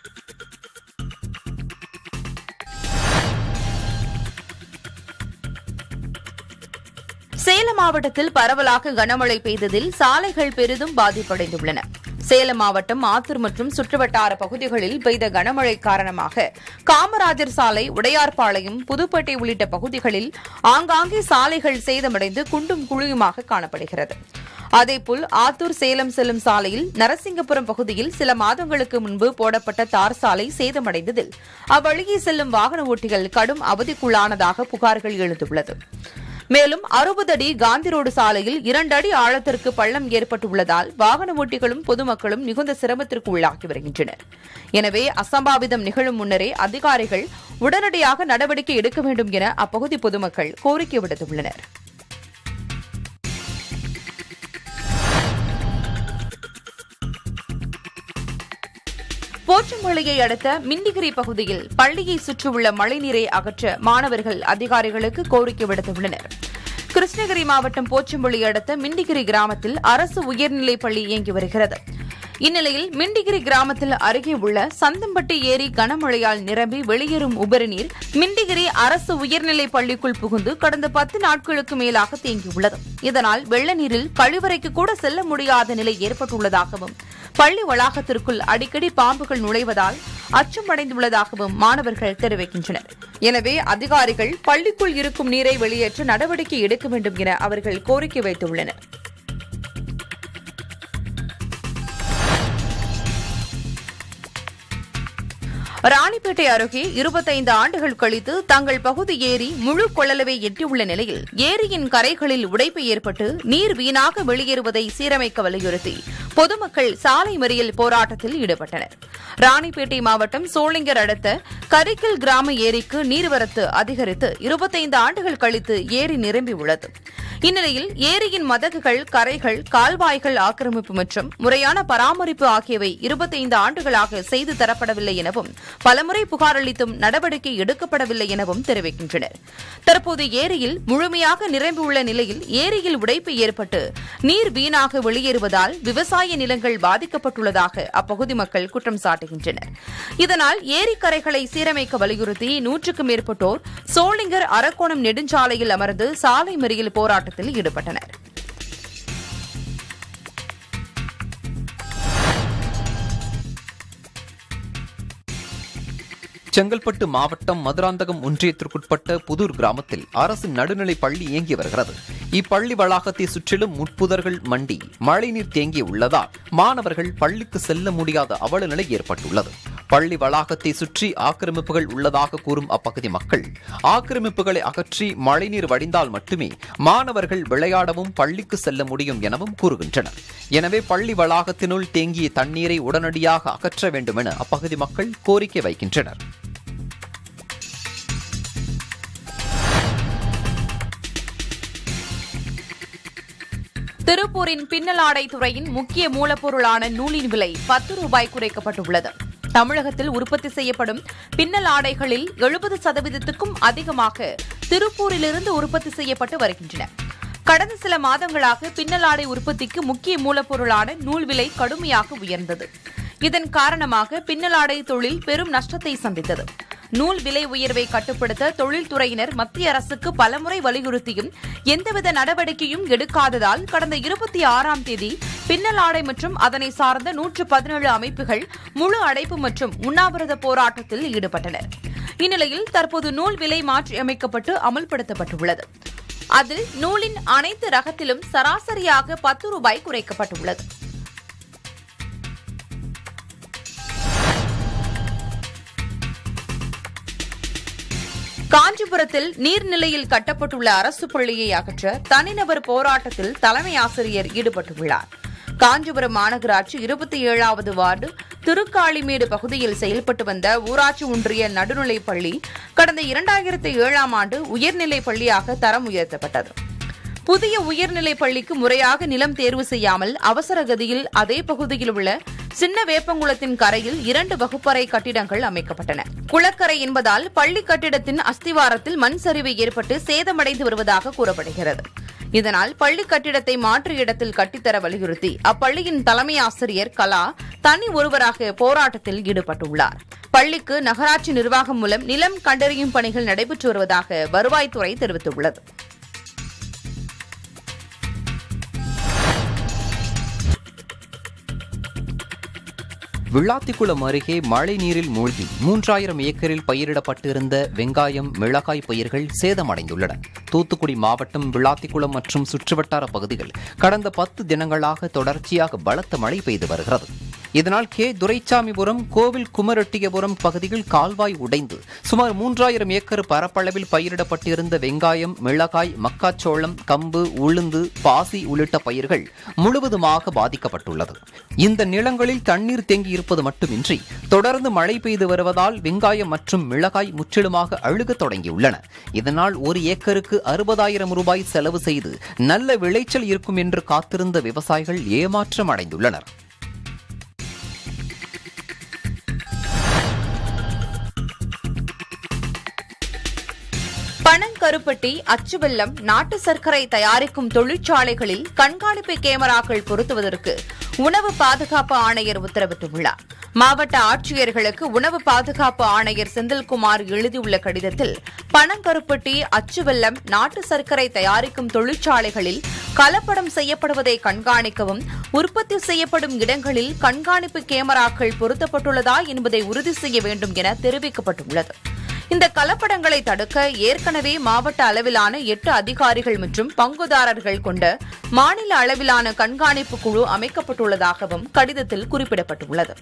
சேலம் மாவட்டத்தில் பரவலாக கனமழை பெய்ததில் சாலைகள் பெரிதும் பாதிப்படைந்துள்ளன சேலம் மாவட்டம் ஆத்தூர் மற்றும் சுற்றுவட்டார பகுதிகளில் பெய்த கனமழை காரணமாக காமராஜர் சாலை உடையார்பாளையம் புதுப்பேட்டை உள்ளிட்ட பகுதிகளில் ஆங்காங்கே சாலைகள் சேதமடைந்து குண்டும் குழியுமாக காணப்படுகிறது அதேபோல் ஆத்தூர் சேலம் செல்லும் சாலையில் நரசிங்கபுரம் பகுதியில் சில மாதங்களுக்கு முன்பு போடப்பட்ட தார் சாலை சேதமடைந்ததில் அவ்வழியே செல்லும் வாகன ஓட்டிகள் கடும் அவதிக்குள்ளானதாக புகார்கள் எழுந்துள்ளது மேலும் அறுபது அடி காந்தி ரோடு சாலையில் இரண்டு அடி ஆழத்திற்கு பள்ளம் ஏற்பட்டுள்ளதால் வாகன ஓட்டிகளும் பொதுமக்களும் மிகுந்த சிரமத்திற்கு உள்ளாகி வருகின்றனர் எனவே அசம்பாவிதம் நிகழும் முன்னரே அதிகாரிகள் உடனடியாக நடவடிக்கை எடுக்க வேண்டும் என அப்பகுதி பொதுமக்கள் கோரிக்கை விடுத்துள்ளனர் போச்சம்பள்ளியை அடுத்த மிண்டிகிரி பகுதியில் பள்ளியை சுற்றியுள்ள மழைநீரை அகற்ற மாணவர்கள் அதிகாரிகளுக்கு கோரிக்கை விடுத்துள்ளனர் கிருஷ்ணகிரி மாவட்டம் போச்சம்பள்ளி அடுத்த மிண்டிகிரி கிராமத்தில் அரசு உயர்நிலைப் பள்ளி இயங்கி வருகிறது இந்நிலையில் மிண்டிகிரி கிராமத்தில் அருகே உள்ள சந்தம்பட்டி ஏரி கனமழையால் நிரம்பி வெளியேறும் உபரி நீர் மிண்டிகிரி அரசு உயர்நிலைப் பள்ளிக்குள் புகுந்து கடந்த பத்து நாட்களுக்கு மேலாக தேங்கியுள்ளது இதனால் வெள்ள நீரில் கழிவறைக்கு கூட செல்ல முடியாத நிலை ஏற்பட்டுள்ளதாகவும் பள்ளி வளாகத்திற்குள் அடிக்கடி பாம்புகள் நுழைவதால் அச்சமடைந்துள்ளதாகவும் மாணவர்கள் தெரிவிக்கின்றனர் எனவே அதிகாரிகள் பள்ளிக்குள் இருக்கும் நீரை வெளியேற்ற நடவடிக்கை எடுக்க வேண்டும் என அவர்கள் கோரிக்கை வைத்துள்ளனர் ராணிப்பேட்டை அருகே இருபத்தைந்து ஆண்டுகள் கழித்து தங்கள் பகுதி ஏரி முழு கொள்ளளவை எட்டியுள்ள நிலையில் ஏரியின் கரைகளில் உடைப்பு ஏற்பட்டு நீர் வீணாக வெளியேறுவதை சீரமைக்க வலியுறுத்தி பொதுமக்கள் சாலை மறியல் போராட்டத்தில் ஈடுபட்டனர் ராணிப்பேட்டை மாவட்டம் சோளிங்கர் அடுத்த கரிக்கல் கிராம ஏரிக்கு நீர்வரத்து அதிகரித்து இருபத்தைந்து ஆண்டுகள் கழித்து ஏரி நிரம்பியுள்ளது இந்நிலையில் ஏரியின் மதகுகள் கரைகள் கால்வாய்கள் ஆக்கிரமிப்பு மற்றும் முறையான பராமரிப்பு ஆகியவை இருபத்தைந்து ஆண்டுகளாக செய்து தரப்படவில்லை எனவும் பலமுறை புகார் அளித்தும் நடவடிக்கை எடுக்கப்படவில்லை எனவும் தெரிவிக்கின்றனர் தற்போது ஏரியில் முழுமையாக நிரம்பியுள்ள நிலையில் ஏரியில் உடைப்பு ஏற்பட்டு நீர் வீணாக வெளியேறுவதால் விவசாய நிலங்கள் பாதிக்கப்பட்டுள்ளதாக அப்பகுதி மக்கள் குற்றம் சாட்டுகின்றனர் இதனால் ஏரிக்கரைகளை சீரமைக்க வலியுறுத்தி நூற்றுக்கும் மேற்பட்டோர் சோளிங்கர் அரக்கோணம் நெடுஞ்சாலையில் அமர்ந்து சாலை மறியல் போராட்டத்தில் ஈடுபட்டனர் செங்கல்பட்டு மாவட்டம் மதுராந்தகம் ஒன்றியத்திற்குட்பட்ட புதூர் கிராமத்தில் அரசு நடுநிலைப் பள்ளி இயங்கி வருகிறது இப்பள்ளி வளாகத்தை சுற்றிலும் முட்புதர்கள் மண்டி மழைநீர் தேங்கி உள்ளதால் மாணவர்கள் பள்ளிக்கு செல்ல முடியாத அவல நிலை ஏற்பட்டுள்ளது பள்ளி வளாகத்தை சுற்றி ஆக்கிரமிப்புகள் உள்ளதாக கூறும் அப்பகுதி மக்கள் ஆக்கிரமிப்புகளை அகற்றி மழைநீர் வடிந்தால் மட்டுமே மாணவர்கள் விளையாடவும் பள்ளிக்கு செல்ல முடியும் எனவும் கூறுகின்றனர் எனவே பள்ளி வளாகத்தினுள் தேங்கிய தண்ணீரை உடனடியாக அகற்ற வேண்டும் என அப்பகுதி மக்கள் கோரிக்கை வைக்கின்றனர் திருப்பூரின் பின்னலாடை துறையின் முக்கிய மூலப்பொருளான நூலின் விலை பத்து ரூபாய் குறைக்கப்பட்டுள்ளது தமிழகத்தில் உற்பத்தி செய்யப்படும் பின்னல் ஆடைகளில் எழுபது சதவீதத்துக்கும் அதிகமாக திருப்பூரிலிருந்து உற்பத்தி செய்யப்பட்டு வருகின்றன கடந்த சில மாதங்களாக பின்னல் ஆடை உற்பத்திக்கு முக்கிய மூலப்பொருளான நூல் விலை கடுமையாக உயர்ந்தது இதன் காரணமாக பின்னலாடை தொழில் பெரும் நஷ்டத்தை சந்தித்தது நூல் விலை உயர்வை கட்டுப்படுத்த தொழில்துறையினர் மத்திய அரசுக்கு பலமுறை வலியுறுத்தியும் எந்தவித நடவடிக்கையும் எடுக்காததால் கடந்த இருபத்தி ஆறாம் தேதி பின்னல் ஆடை மற்றும் அதனை சார்ந்த நூற்று பதினேழு அமைப்புகள் முழு அடைப்பு மற்றும் உண்ணாவிரத போராட்டத்தில் ஈடுபட்டனர் இந்நிலையில் தற்போது நூல் விலை மாற்றியமைக்கப்பட்டு அமல்படுத்தப்பட்டுள்ளது அதில் நூலின் அனைத்து ரகத்திலும் சராசரியாக பத்து ரூபாய் குறைக்கப்பட்டுள்ளது காஞ்சிபுரத்தில் நீர்நிலையில் கட்டப்பட்டுள்ள அரசு பள்ளியை அகற்ற தனிநபர் போராட்டத்தில் தலைமை ஆசிரியர் ஈடுபட்டுள்ளார் காஞ்சிபுரம் மாநகராட்சி இருபத்தி ஏழாவது வார்டு திருக்காளிமேடு பகுதியில் செயல்பட்டு வந்த ஊராட்சி ஒன்றிய நடுநிலைப் பள்ளி கடந்த இரண்டாயிரத்தி ஏழாம் ஆண்டு உயர்நிலைப் பள்ளியாக தரம் உயர்த்தப்பட்டது புதிய உயர்நிலைப் பள்ளிக்கு முறையாக நிலம் தேர்வு செய்யாமல் அவசர கதியில் அதே பகுதியில் உள்ள சின்ன வேப்பங்குளத்தின் கரையில் இரண்டு வகுப்பறை கட்டிடங்கள் அமைக்கப்பட்டன குளக்கரை என்பதால் பள்ளி கட்டிடத்தின் அஸ்திவாரத்தில் மண் சரிவு ஏற்பட்டு சேதமடைந்து வருவதாக கூறப்படுகிறது இதனால் பள்ளி கட்டிடத்தை மாற்று இடத்தில் கட்டித்தர வலியுறுத்தி அப்பள்ளியின் தலைமை ஆசிரியர் கலா தனி ஒருவராக போராட்டத்தில் ஈடுபட்டுள்ளார் பள்ளிக்கு நகராட்சி நிர்வாகம் மூலம் நிலம் கண்டறியும் பணிகள் நடைபெற்று வருவதாக வருவாய்த்துறை தெரிவித்துள்ளது விளாத்திக்குளம் அருகே மழை நீரில் மூழ்கி மூன்றாயிரம் ஏக்கரில் பயிரிடப்பட்டிருந்த வெங்காயம் மிளகாய் பயிர்கள் சேதமடைந்துள்ளன தூத்துக்குடி மாவட்டம் விளாத்திக்குளம் மற்றும் சுற்றுவட்டார பகுதிகள் கடந்த பத்து தினங்களாக தொடர்ச்சியாக பலத்த மழை பெய்து வருகிறது இதனால் கே துரைச்சாமிபுரம் கோவில் குமரெட்டியபுரம் பகுதியில் கால்வாய் உடைந்து சுமார் மூன்றாயிரம் ஏக்கர் பரப்பளவில் பயிரிடப்பட்டிருந்த வெங்காயம் மிளகாய் மக்காச்சோளம் கம்பு உளுந்து பாசி உள்ளிட்ட பயிர்கள் முழுவதுமாக பாதிக்கப்பட்டுள்ளது இந்த நிலங்களில் தண்ணீர் தேங்கி இருப்பது மட்டுமின்றி தொடர்ந்து மழை பெய்து வருவதால் வெங்காயம் மற்றும் மிளகாய் முற்றிலுமாக அழுகத் தொடங்கியுள்ளன இதனால் ஒரு ஏக்கருக்கு அறுபதாயிரம் ரூபாய் செலவு செய்து நல்ல விளைச்சல் இருக்கும் என்று காத்திருந்த விவசாயிகள் ஏமாற்றம் அடைந்துள்ளனர் பனங்கருப்பட்டி அச்சுவெல்லம் நாட்டு சர்க்கரை தயாரிக்கும் தொழிற்சாலைகளில் கண்காணிப்பு கேமராக்கள் பொருத்துவதற்கு உணவு பாதுகாப்பு ஆணையர் உத்தரவிட்டுள்ளார் மாவட்ட ஆட்சியர்களுக்கு உணவு பாதுகாப்பு ஆணையர் செந்தில்குமார் எழுதியுள்ள கடிதத்தில் பனங்கருப்பட்டி அச்சுவெல்லம் நாட்டு சர்க்கரை தயாரிக்கும் தொழிற்சாலைகளில் கலப்படம் செய்யப்படுவதை கண்காணிக்கவும் உற்பத்தி செய்யப்படும் இடங்களில் கண்காணிப்பு கேமராக்கள் பொருத்தப்பட்டுள்ளதா என்பதை உறுதி செய்ய வேண்டும் என தெரிவிக்கப்பட்டுள்ளது இந்த கலப்படங்களை தடுக்க ஏற்கனவே மாவட்ட அளவிலான எட்டு அதிகாரிகள் மற்றும் பங்குதாரர்கள் கொண்ட மாநில அளவிலான கண்காணிப்பு குழு அமைக்கப்பட்டுள்ளதாகவும் கடிதத்தில் குறிப்பிடப்பட்டுள்ளது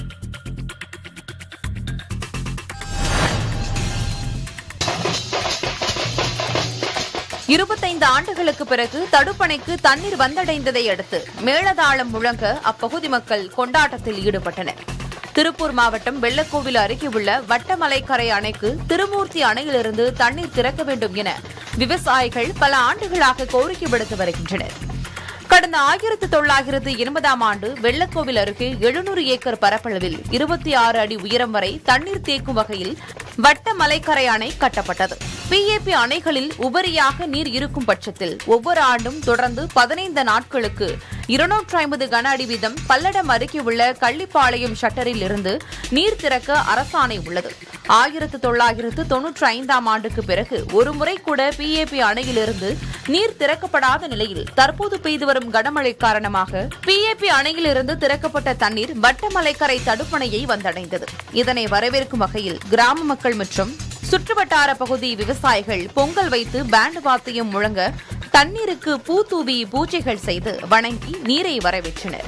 இருபத்தைந்து ஆண்டுகளுக்கு பிறகு தடுப்பணைக்கு தண்ணீர் வந்தடைந்ததை அடுத்து மேளதாளம் முழங்க அப்பகுதி மக்கள் கொண்டாட்டத்தில் ஈடுபட்டனர் திருப்பூர் மாவட்டம் வெள்ளக்கோவில் அருகே உள்ள வட்டமலைக்கரை அணைக்கு திருமூர்த்தி அணையிலிருந்து தண்ணீர் திறக்க வேண்டும் என விவசாயிகள் பல ஆண்டுகளாக கோரிக்கை விடுத்து வருகின்றனர் கடந்த ஆயிரத்து தொள்ளாயிரத்து எண்பதாம் ஆண்டு வெள்ளக்கோவில் அருகே எழுநூறு ஏக்கர் பரப்பளவில் இருபத்தி ஆறு அடி உயரம் வரை தண்ணீர் தேக்கும் வகையில் வட்ட மலைக்கரை அணை கட்டப்பட்டது பிஏபி அணைகளில் உபரியாக நீர் இருக்கும் பட்சத்தில் ஒவ்வொரு ஆண்டும் தொடர்ந்து பதினைந்து நாட்களுக்கு இருநூற்று ஐம்பது கன அடி வீதம் பல்லடம் அருகே உள்ள கள்ளிப்பாளையம் ஷட்டரில் இருந்து நீர் திறக்க அரசாணை உள்ளது ஆயிரத்து தொள்ளாயிரத்து தொன்னூற்றி ஐந்தாம் ஆண்டுக்கு பிறகு ஒருமுறை கூட பிஏபி அணையிலிருந்து நீர் திறக்கப்படாத நிலையில் தற்போது பெய்து வரும் கனமழை காரணமாக பிஏபி அணையிலிருந்து திறக்கப்பட்ட தண்ணீர் வட்டமலைக்கரை தடுப்பணையை வந்தடைந்தது இதனை வரவேற்கும் வகையில் கிராம மக்கள் மற்றும் சுற்றுவட்டார பகுதி விவசாயிகள் பொங்கல் வைத்து பேண்ட் வாத்தியம் முழங்க தண்ணீருக்கு பூ தூவி பூஜைகள் செய்து வணங்கி நீரை வரவேற்றனர்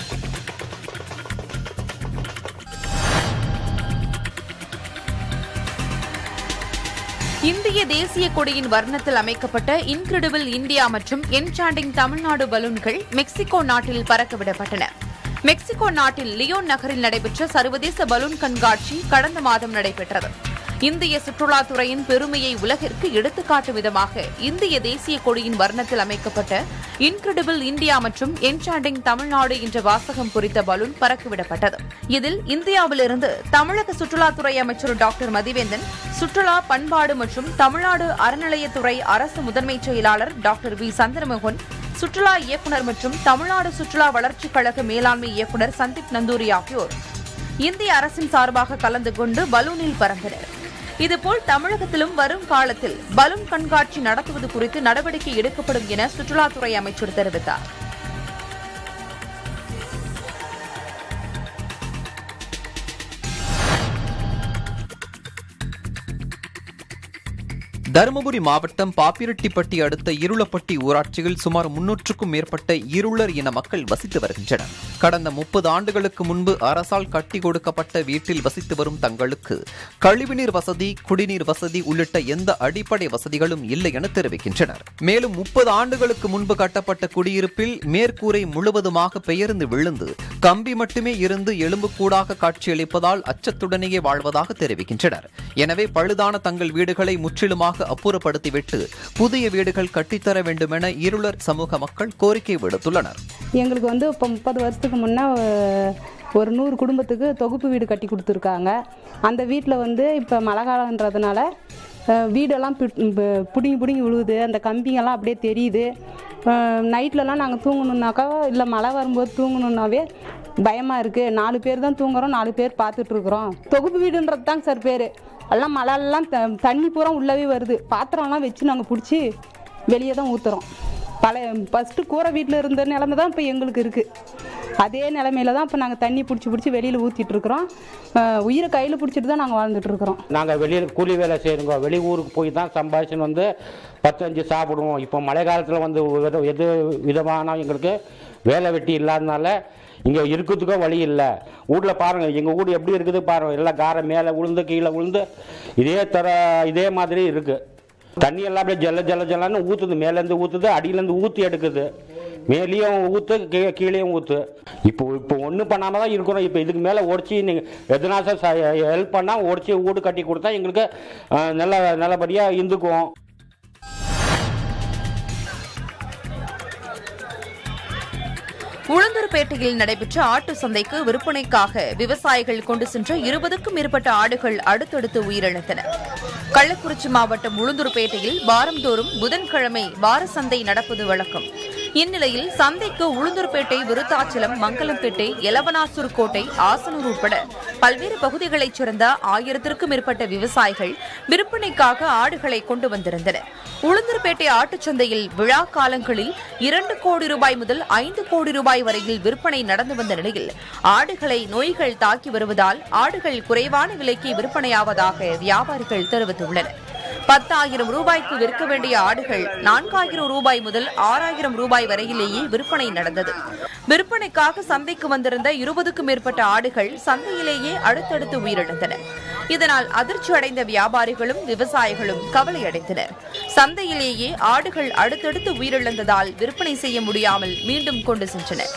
இந்திய தேசிய கொடியின் வர்ணத்தில் அமைக்கப்பட்ட இன்கிரெடிபிள் இந்தியா மற்றும் என்சாண்டிங் தமிழ்நாடு பலூன்கள் மெக்சிகோ நாட்டில் பறக்கவிடப்பட்டன மெக்சிகோ நாட்டில் லியோன் நகரில் நடைபெற்ற சர்வதேச பலூன் கண்காட்சி கடந்த மாதம் நடைபெற்றது இந்திய சுற்றுலாத்துறையின் பெருமையை உலகிற்கு எடுத்துக்காட்டும் விதமாக இந்திய தேசிய கொடியின் வர்ணத்தில் அமைக்கப்பட்ட இன்கிரெடிபிள் இந்தியா மற்றும் என்சாண்டிங் தமிழ்நாடு என்ற வாசகம் குறித்த பலூன் பறக்கவிடப்பட்டது இதில் இந்தியாவிலிருந்து தமிழக சுற்றுலாத்துறை அமைச்சர் டாக்டர் மதிவேந்தன் சுற்றுலா பண்பாடு மற்றும் தமிழ்நாடு அறநிலையத்துறை அரசு முதன்மைச் செயலாளர் டாக்டர் வி சந்திரமோகன் சுற்றுலா இயக்குநர் மற்றும் தமிழ்நாடு சுற்றுலா வளர்ச்சிக் கழக மேலாண்மை இயக்குநர் சந்தீப் நந்தூரி ஆகியோர் இந்திய அரசின் சார்பாக கலந்து கொண்டு பலூனில் பறந்தனர் இதுபோல் தமிழகத்திலும் வரும் காலத்தில் பலூன் கண்காட்சி நடத்துவது குறித்து நடவடிக்கை எடுக்கப்படும் என சுற்றுலாத்துறை அமைச்சர் தெரிவித்தார் தருமபுரி மாவட்டம் பாப்பிரெட்டிப்பட்டி அடுத்த இருளப்பட்டி ஊராட்சியில் சுமார் முன்னூற்றுக்கும் மேற்பட்ட இருளர் இன மக்கள் வசித்து வருகின்றனர் கடந்த முப்பது ஆண்டுகளுக்கு முன்பு அரசால் கட்டி கொடுக்கப்பட்ட வீட்டில் வசித்து வரும் தங்களுக்கு கழிவுநீர் வசதி குடிநீர் வசதி உள்ளிட்ட எந்த அடிப்படை வசதிகளும் இல்லை என தெரிவிக்கின்றனர் மேலும் முப்பது ஆண்டுகளுக்கு முன்பு கட்டப்பட்ட குடியிருப்பில் மேற்கூரை முழுவதுமாக பெயர்ந்து விழுந்து கம்பி மட்டுமே இருந்து எலும்புக்கூடாக காட்சியளிப்பதால் அச்சத்துடனேயே வாழ்வதாக தெரிவிக்கின்றனர் எனவே பழுதான தங்கள் வீடுகளை முற்றிலுமாக அப்புறப்படுத்திவிட்டு புதிய வீடுகள் கட்டித்தர வேண்டுமென இருளர் சமூக மக்கள் கோரிக்கை விடுத்துள்ளனர் எங்களுக்கு வந்து இப்போ முப்பது வருஷத்துக்கு முன்னே ஒரு நூறு குடும்பத்துக்கு தொகுப்பு வீடு கட்டி கொடுத்துருக்காங்க அந்த வீட்டில் வந்து இப்போ மழை காலன்றதுனால அஹ், வீடெல்லாம் பிட்- ப- பிடுங்கி பிடுங்கி விழுவுது அந்த கம்பிங்கெல்லாம் அப்படியே தெரியுது நைட்லலாம் நாங்கள் தூங்கணுன்னாக்கா இல்லை மழை வரும்போது தூங்கணுன்னாவே பயமாக இருக்குது நாலு பேர் தான் தூங்குறோம் நாலு பேர் பார்த்துட்ருக்குறோம் தொகுப்பு வீடுன்றது தாங்க சார் பேர் எல்லாம் மழைலாம் த தண்ணி பூரா உள்ளவே வருது பாத்திரம்லாம் வச்சு நாங்கள் பிடிச்சி வெளியே தான் ஊற்றுறோம் பழைய ஃபஸ்ட்டு கூரை வீட்டில் இருந்த நிலமை தான் இப்போ எங்களுக்கு இருக்குது அதே நிலமையில தான் இப்போ நாங்கள் தண்ணி பிடிச்சி பிடிச்சி வெளியில் ஊற்றிட்டு இருக்கிறோம் அஹ் உயிரை கையில் பிடிச்சிட்டு தான் நாங்கள் வாழ்ந்துட்டு இருக்கிறோம் நாங்கள் வெளியில் கூலி வேலை செய்கிறோங்க வெளி ஊருக்கு போய் தான் சம்பாதிச்சுன்னு வந்து பத்தஞ்சு சாப்பிடுவோம் இப்போ மழை காலத்தில் வந்து எது- எது விதமான எங்களுக்கு வேலை வெட்டி இல்லாதனால இங்கே இருக்கிறதுக்கும் வழி இல்லை வீட்டில் பாருங்கள் எங்கள் வீடு எப்படி இருக்குது பாருங்கள் எல்லாம் காரை மேலே விழுந்து கீழே விழுந்து இதே தர இதே மாதிரி இருக்குது தண்ணி எல்லாம் அப்படியே ஜல்ல ஜல்ல ஜல்லன்னு ஊற்றுது மேலேருந்து ஊற்றுது அடியிலேருந்து ஊற்றி எடுக்குது மேலேயும் ஊற்று கீழே கீழேயும் ஊற்று இப்போ இப்போ ஒன்றும் பண்ணாமல் தான் இருக்கிறோம் இப்போ இதுக்கு மேலே உடச்சி நீங்கள் எதனா சார் ஹெல்ப் பண்ணால் உடச்சி வீடு கட்டி கொடுத்தா எங்களுக்கு அஹ், நல்ல நல்லபடியாக இருந்துக்குவோம் உளுந்தூர்பேட்டையில் நடைபெற்ற ஆட்டு சந்தைக்கு விற்பனைக்காக விவசாயிகள் கொண்டு சென்ற இருபதுக்கும் மேற்பட்ட ஆடுகள் அடுத்தடுத்து உயிரிழந்தன கள்ளக்குறிச்சி மாவட்டம் உளுந்தூர்பேட்டையில் வாரந்தோறும் புதன்கிழமை வார சந்தை நடப்பது வழக்கம் இந்நிலையில் சந்தைக்கு உளுந்தூர்பேட்டை விருத்தாச்சலம் மங்கலம்பேட்டை எலவனாசூர் கோட்டை ஆசனூர் உட்பட பல்வேறு பகுதிகளைச் சேர்ந்த ஆயிரத்திற்கும் மேற்பட்ட விவசாயிகள் விற்பனைக்காக ஆடுகளை கொண்டு வந்திருந்தனர் உளுந்தூர்பேட்டை ஆட்டுச் சந்தையில் விழா காலங்களில் இரண்டு கோடி ரூபாய் முதல் ஐந்து கோடி ரூபாய் வரையில் விற்பனை நடந்து வந்த நிலையில் ஆடுகளை நோய்கள் தாக்கி வருவதால் ஆடுகள் குறைவான விலைக்கு விற்பனையாவதாக வியாபாரிகள் தெரிவித்துள்ளனர் பத்தாயிரம் ரூபாய்க்கு விற்க வேண்டிய ஆடுகள் நான்காயிரம் ரூபாய் முதல் ஆறாயிரம் ரூபாய் வரையிலேயே விற்பனை நடந்தது விற்பனைக்காக சந்தைக்கு வந்திருந்த இருபதுக்கும் மேற்பட்ட ஆடுகள் சந்தையிலேயே அடுத்தடுத்து உயிரிழந்தன இதனால் அதிர்ச்சி அடைந்த வியாபாரிகளும் விவசாயிகளும் கவலையடைந்தனர் சந்தையிலேயே ஆடுகள் அடுத்தடுத்து உயிரிழந்ததால் விற்பனை செய்ய முடியாமல் மீண்டும் கொண்டு சென்றனர்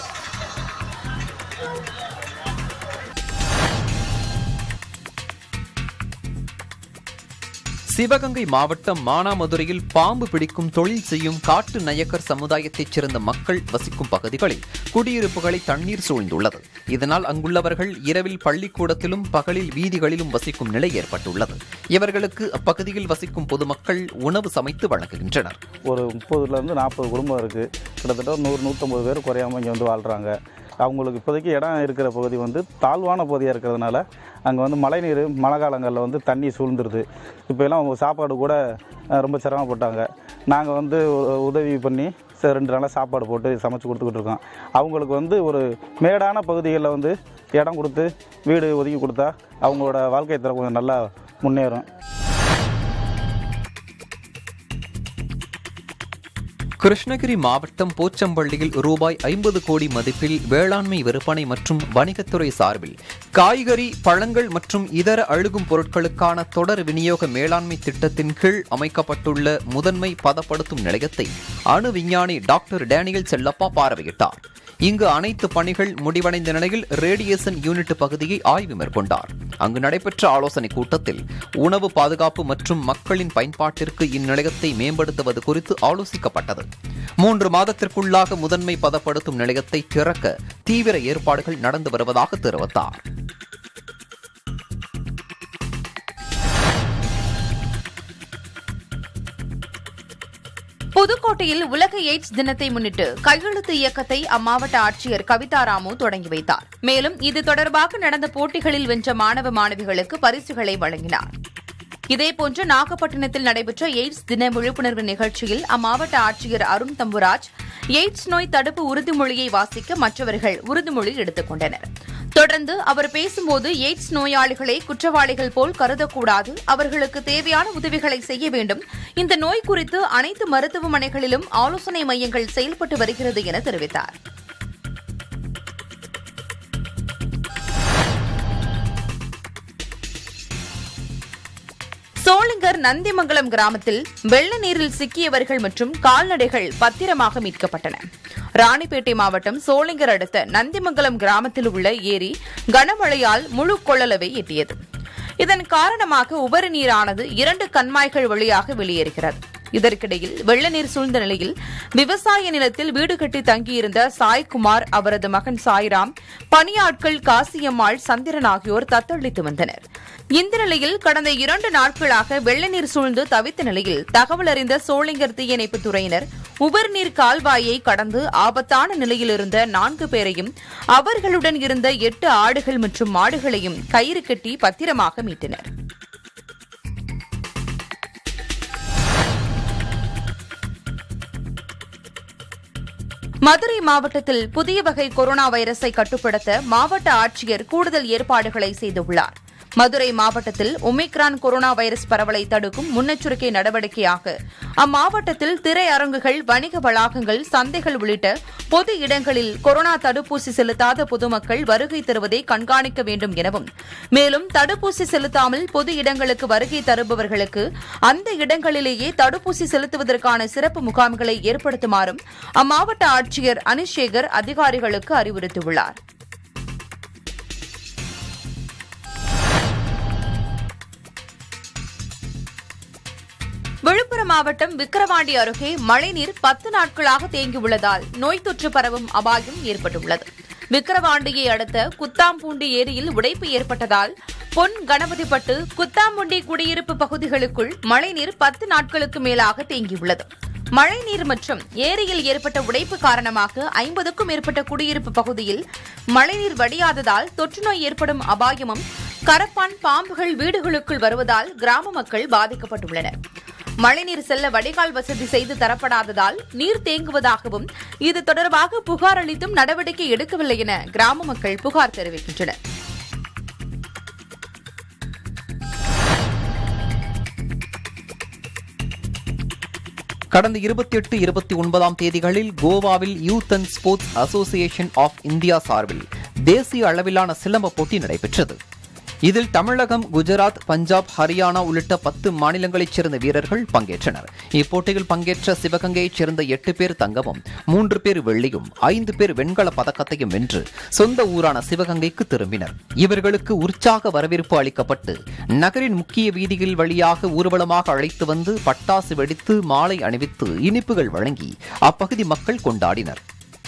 சிவகங்கை மாவட்டம் மானாமதுரையில் பாம்பு பிடிக்கும் தொழில் செய்யும் காட்டு நயக்கர் சமுதாயத்தைச் சேர்ந்த மக்கள் வசிக்கும் பகுதிகளில் குடியிருப்புகளை தண்ணீர் சூழ்ந்துள்ளது இதனால் அங்குள்ளவர்கள் இரவில் பள்ளிக்கூடத்திலும் பகலில் வீதிகளிலும் வசிக்கும் நிலை ஏற்பட்டுள்ளது இவர்களுக்கு அப்பகுதியில் வசிக்கும் பொதுமக்கள் உணவு சமைத்து வழங்குகின்றனர் ஒரு முப்பதுலேருந்து நாற்பது குடும்பம் இருக்குது கிட்டத்தட்ட நூறு நூற்றம்பது பேர் குறையாமல் இங்கே வந்து வாழ்கிறாங்க அவங்களுக்கு இப்போதைக்கு இடம் இருக்கிற பகுதி வந்து தாழ்வான பகுதியாக இருக்கிறதுனால அங்கே வந்து மழைநீர் மழை காலங்களில் வந்து தண்ணி சூழ்ந்துருது இப்போ எல்லாம் அவங்க சாப்பாடு கூட அஹ், ரொம்ப சிரமப்பட்டாங்க நாங்கள் வந்து ஒரு உதவி பண்ணி சரி ரெண்டு நாளாக சாப்பாடு போட்டு சமைச்சு கொடுத்துக்கிட்டு இருக்கோம் அவங்களுக்கு வந்து ஒரு மேடான பகுதிகளில் வந்து இடம் கொடுத்து வீடு ஒதுக்கி கொடுத்தா அவங்களோட வாழ்க்கை தரம் கொஞ்சம் நல்லா முன்னேறும் கிருஷ்ணகிரி மாவட்டம் போச்சம்பள்ளியில் ரூபாய் ஐம்பது கோடி மதிப்பில் வேளாண்மை விற்பனை மற்றும் வணிகத்துறை சார்பில் காய்கறி பழங்கள் மற்றும் இதர அழுகும் பொருட்களுக்கான தொடர் விநியோக மேலாண்மை திட்டத்தின் கீழ் அமைக்கப்பட்டுள்ள முதன்மை பதப்படுத்தும் நிலையத்தை அணு விஞ்ஞானி டாக்டர் டேனியல் செல்லப்பா பார்வையிட்டார் இங்கு அனைத்து பணிகள் முடிவடைந்த நிலையில் ரேடியேஷன் யூனிட் பகுதியை ஆய்வு மேற்கொண்டார் அங்கு நடைபெற்ற ஆலோசனைக் கூட்டத்தில் உணவு பாதுகாப்பு மற்றும் மக்களின் பயன்பாட்டிற்கு இந்நிலையத்தை மேம்படுத்துவது குறித்து ஆலோசிக்கப்பட்டது மூன்று மாதத்திற்குள்ளாக முதன்மை பதப்படுத்தும் நிலையத்தை திறக்க தீவிர ஏற்பாடுகள் நடந்து வருவதாக தெரிவித்தார் புதுக்கோட்டையில் உலக எய்ட்ஸ் தினத்தை முன்னிட்டு கையெழுத்து இயக்கத்தை அம்மாவட்ட ஆட்சியர் கவிதா ராமு தொடங்கி வைத்தார் மேலும் இது தொடர்பாக நடந்த போட்டிகளில் வென்ற மாணவ மாணவிகளுக்கு பரிசுகளை வழங்கினார் இதேபோன்று நாகப்பட்டினத்தில் நடைபெற்ற எய்ட்ஸ் தின விழிப்புணர்வு நிகழ்ச்சியில் அம்மாவட்ட ஆட்சியர் அருண் தம்புராஜ் எய்ட்ஸ் நோய் தடுப்பு உறுதிமொழியை வாசிக்க மற்றவர்கள் உறுதிமொழி எடுத்துக் கொண்டனர் தொடர்ந்து அவர் பேசும்போது எய்ட்ஸ் நோயாளிகளை குற்றவாளிகள் போல் கருதக்கூடாது அவர்களுக்கு தேவையான உதவிகளை செய்ய வேண்டும் இந்த நோய் குறித்து அனைத்து மருத்துவமனைகளிலும் ஆலோசனை மையங்கள் செயல்பட்டு வருகிறது என தெரிவித்தார் சோளிங்கர் நந்திமங்கலம் கிராமத்தில் வெள்ள நீரில் சிக்கியவர்கள் மற்றும் கால்நடைகள் பத்திரமாக மீட்கப்பட்டன ராணிப்பேட்டை மாவட்டம் சோளிங்கர் அடுத்த நந்திமங்கலம் கிராமத்தில் உள்ள ஏரி கனமழையால் முழு கொள்ளளவை எட்டியது இதன் காரணமாக உபரி நீரானது இரண்டு கண்மாய்கள் வழியாக வெளியேறுகிறது இதற்கிடையில் வெள்ள நீர் சூழ்ந்த நிலையில் விவசாய நிலத்தில் வீடு கட்டி தங்கியிருந்த சாய்குமார் அவரது மகன் சாய்ராம் பணியாட்கள் காசியம்மாள் சந்திரன் ஆகியோர் தத்தளித்து வந்தனர் இந்த நிலையில் கடந்த இரண்டு நாட்களாக வெள்ள நீர் சூழ்ந்து தவித்த நிலையில் தகவல் அறிந்த சோளிங்கர் தீயணைப்புத் துறையினர் உபர்நீர் கால்வாயை கடந்து ஆபத்தான நிலையில் இருந்த நான்கு பேரையும் அவர்களுடன் இருந்த எட்டு ஆடுகள் மற்றும் மாடுகளையும் கயிறு கட்டி பத்திரமாக மீட்டனர் மதுரை மாவட்டத்தில் புதிய வகை கொரோனா வைரஸை கட்டுப்படுத்த மாவட்ட ஆட்சியர் கூடுதல் ஏற்பாடுகளை செய்துள்ளார் மதுரை மாவட்டத்தில் ஒமிக்ரான் கொரோனா வைரஸ் பரவலை தடுக்கும் முன்னெச்சரிக்கை நடவடிக்கையாக அம்மாவட்டத்தில் திரையரங்குகள் வணிக வளாகங்கள் சந்தைகள் உள்ளிட்ட பொது இடங்களில் கொரோனா தடுப்பூசி செலுத்தாத பொதுமக்கள் வருகை தருவதை கண்காணிக்க வேண்டும் எனவும் மேலும் தடுப்பூசி செலுத்தாமல் பொது இடங்களுக்கு வருகை தருபவர்களுக்கு அந்த இடங்களிலேயே தடுப்பூசி செலுத்துவதற்கான சிறப்பு முகாம்களை ஏற்படுத்துமாறும் அம்மாவட்ட ஆட்சியர் அனிஷேகர் அதிகாரிகளுக்கு அறிவுறுத்தியுள்ளார் விழுப்புரம் மாவட்டம் விக்கிரவாண்டி அருகே மழைநீர் பத்து நாட்களாக தேங்கியுள்ளதால் நோய் தொற்று பரவும் அபாயம் ஏற்பட்டுள்ளது விக்கிரவாண்டியை அடுத்த குத்தாம்பூண்டி ஏரியில் உடைப்பு ஏற்பட்டதால் பொன் கணபதிப்பட்டு குத்தாம்புண்டி குடியிருப்பு பகுதிகளுக்குள் மழைநீர் பத்து நாட்களுக்கு மேலாக தேங்கியுள்ளது மழைநீர் மற்றும் ஏரியில் ஏற்பட்ட உடைப்பு காரணமாக ஐம்பதுக்கும் மேற்பட்ட குடியிருப்பு பகுதியில் மழைநீர் வடியாததால் தொற்றுநோய் ஏற்படும் அபாயமும் கரப்பான் பாம்புகள் வீடுகளுக்குள் வருவதால் கிராம மக்கள் பாதிக்கப்பட்டுள்ளனர் மழைநீர் செல்ல வடிகால் வசதி செய்து தரப்படாததால் நீர் தேங்குவதாகவும் இது தொடர்பாக புகார் அளித்தும் நடவடிக்கை எடுக்கவில்லை என கிராம மக்கள் புகார் தெரிவிக்கின்றனர் கடந்த இருபத்தி எட்டு இருபத்தி ஒன்பதாம் தேதிகளில் கோவாவில் youth and sports association of India சார்பில் தேசிய அளவிலான சிலம்ப போட்டி நடைபெற்றது இதில் தமிழகம் குஜராத் பஞ்சாப் ஹரியானா உள்ளிட்ட பத்து மாநிலங்களைச் சேர்ந்த வீரர்கள் பங்கேற்றனர் இப்போட்டியில் பங்கேற்ற சிவகங்கையைச் சேர்ந்த எட்டு பேர் தங்கமும் மூன்று பேர் வெள்ளியும் ஐந்து பேர் வெண்கல பதக்கத்தையும் வென்று சொந்த ஊரான சிவகங்கைக்கு திரும்பினர் இவர்களுக்கு உற்சாக வரவேற்பு அளிக்கப்பட்டு நகரின் முக்கிய வீதிகள் வழியாக ஊர்வலமாக அழைத்து வந்து பட்டாசு வெடித்து மாலை அணிவித்து இனிப்புகள் வழங்கி அப்பகுதி மக்கள் கொண்டாடினர்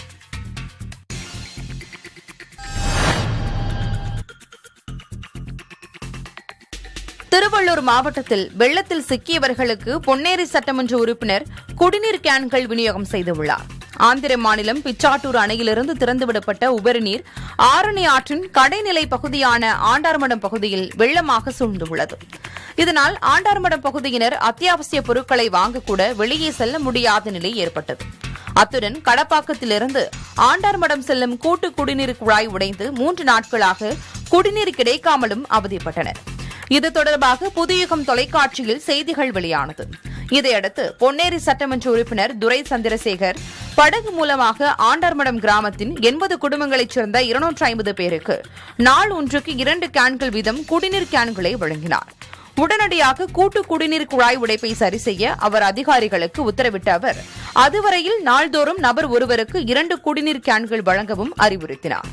திருவள்ளூர் மாவட்டத்தில் வெள்ளத்தில் சிக்கியவர்களுக்கு பொன்னேரி சட்டமன்ற உறுப்பினர் குடிநீர் கேன்கள் விநியோகம் செய்துள்ளார் ஆந்திர மாநிலம் பிச்சாட்டூர் அணையிலிருந்து திறந்துவிடப்பட்ட உபரி நீர் ஆரணி ஆற்றின் கடைநிலை பகுதியான ஆண்டார்மடம் பகுதியில் வெள்ளமாக சூழ்ந்துள்ளது இதனால் ஆண்டார்மடம் பகுதியினர் அத்தியாவசிய பொருட்களை வாங்கக்கூட வெளியே செல்ல முடியாத நிலை ஏற்பட்டது அத்துடன் கடப்பாக்கத்திலிருந்து ஆண்டார்மடம் செல்லும் கூட்டு குடிநீர் குழாய் உடைந்து மூன்று நாட்களாக குடிநீர் கிடைக்காமலும் அவதிப்பட்டனர் இது தொடர்பாக புதுயுகம் தொலைக்காட்சியில் செய்திகள் வெளியானது இதையடுத்து பொன்னேரி சட்டமன்ற உறுப்பினர் துரை சந்திரசேகர் படகு மூலமாக ஆண்டார்மடம் கிராமத்தின் எண்பது குடும்பங்களைச் சேர்ந்த இருநூற்று ஐம்பது பேருக்கு நாள் ஒன்றுக்கு இரண்டு கேன்கள் வீதம் குடிநீர் கேன்களை வழங்கினார் உடனடியாக கூட்டு குடிநீர் குழாய் உடைப்பை சரி செய்ய அவர் அதிகாரிகளுக்கு உத்தரவிட்ட அவர் அதுவரையில் நாள்தோறும் நபர் ஒருவருக்கு இரண்டு குடிநீர் கேன்கள் வழங்கவும் அறிவுறுத்தினார்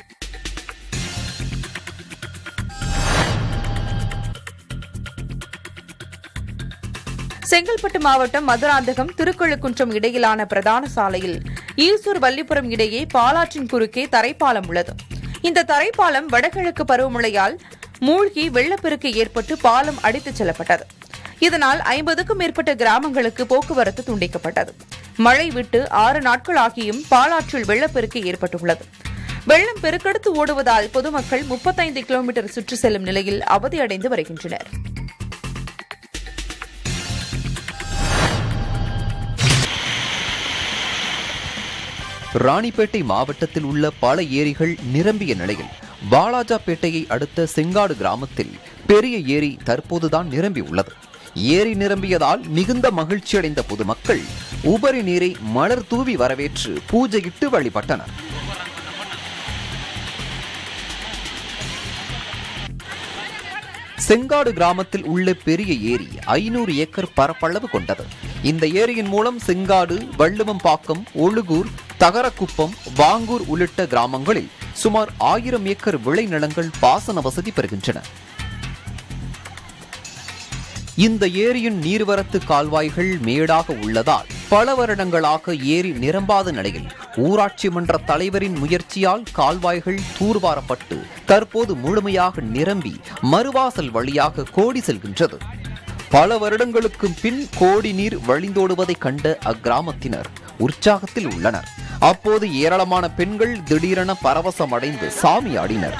செங்கல்பட்டு மாவட்டம் மதுராந்தகம் திருக்கழுக்குன்றம் இடையிலான பிரதான சாலையில் ஈசூர் வல்லிபுரம் இடையே பாலாற்றின் குறுக்கே தரைப்பாலம் உள்ளது இந்த தரைப்பாலம் வடகிழக்கு பருவமழையால் மூழ்கி வெள்ளப்பெருக்கு ஏற்பட்டு பாலம் அடித்துச் செல்லப்பட்டது இதனால் ஐம்பதுக்கும் மேற்பட்ட கிராமங்களுக்கு போக்குவரத்து துண்டிக்கப்பட்டது மழை விட்டு ஆறு நாட்கள் ஆகியும் பாலாற்றில் வெள்ளப்பெருக்கு ஏற்பட்டுள்ளது வெள்ளம் பெருக்கெடுத்து ஓடுவதால் பொதுமக்கள் முப்பத்தைந்து கிலோமீட்டர் சுற்றி செல்லும் நிலையில் அவதியடைந்து வருகின்றனர் ராணிப்பேட்டை மாவட்டத்தில் உள்ள பல ஏரிகள் நிரம்பிய நிலையில் வாலாஜாபேட்டையை அடுத்த செங்காடு கிராமத்தில் பெரிய ஏரி தற்போதுதான் நிரம்பியுள்ளது ஏரி நிரம்பியதால் மிகுந்த மகிழ்ச்சியடைந்த பொதுமக்கள் உபரி நீரை மலர் தூவி வரவேற்று பூஜையிட்டு வழிபட்டனர் செங்காடு கிராமத்தில் உள்ள பெரிய ஏரி ஐநூறு ஏக்கர் பரப்பளவு கொண்டது இந்த ஏரியின் மூலம் செங்காடு வள்ளுவம்பாக்கம் ஒழுகூர் தகரக்குப்பம் வாங்கூர் உள்ளிட்ட கிராமங்களில் சுமார் ஆயிரம் ஏக்கர் விளைநிலங்கள் பாசன வசதி பெறுகின்றன இந்த ஏரியின் நீர்வரத்து கால்வாய்கள் மேடாக உள்ளதால் பல வருடங்களாக ஏரி நிரம்பாத நிலையில் ஊராட்சி மன்ற தலைவரின் முயற்சியால் கால்வாய்கள் தூர்வாரப்பட்டு தற்போது முழுமையாக நிரம்பி மறுவாசல் வழியாக கோடி செல்கின்றது பல வருடங்களுக்கு பின் கோடி நீர் வழிந்தோடுவதைக் கண்ட அக்கிராமத்தினர் உற்சாகத்தில் உள்ளனர் அப்போது ஏராளமான பெண்கள் திடீரென பரவசமடைந்து சாமி ஆடினர்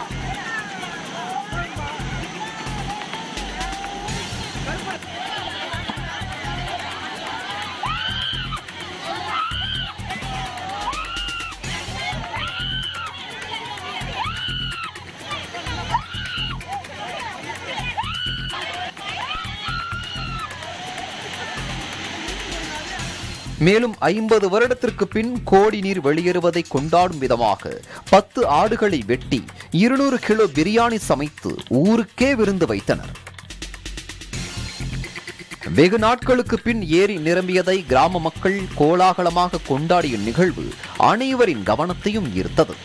மேலும் ஐம்பது வருடத்திற்கு பின் கோடி நீர் வெளியேறுவதை கொண்டாடும் விதமாக பத்து ஆடுகளை வெட்டி இருநூறு கிலோ பிரியாணி சமைத்து ஊருக்கே விருந்து வைத்தனர் வெகு நாட்களுக்கு பின் ஏரி நிரம்பியதை கிராம மக்கள் கோலாகலமாக கொண்டாடிய நிகழ்வு அனைவரின் கவனத்தையும் ஈர்த்தது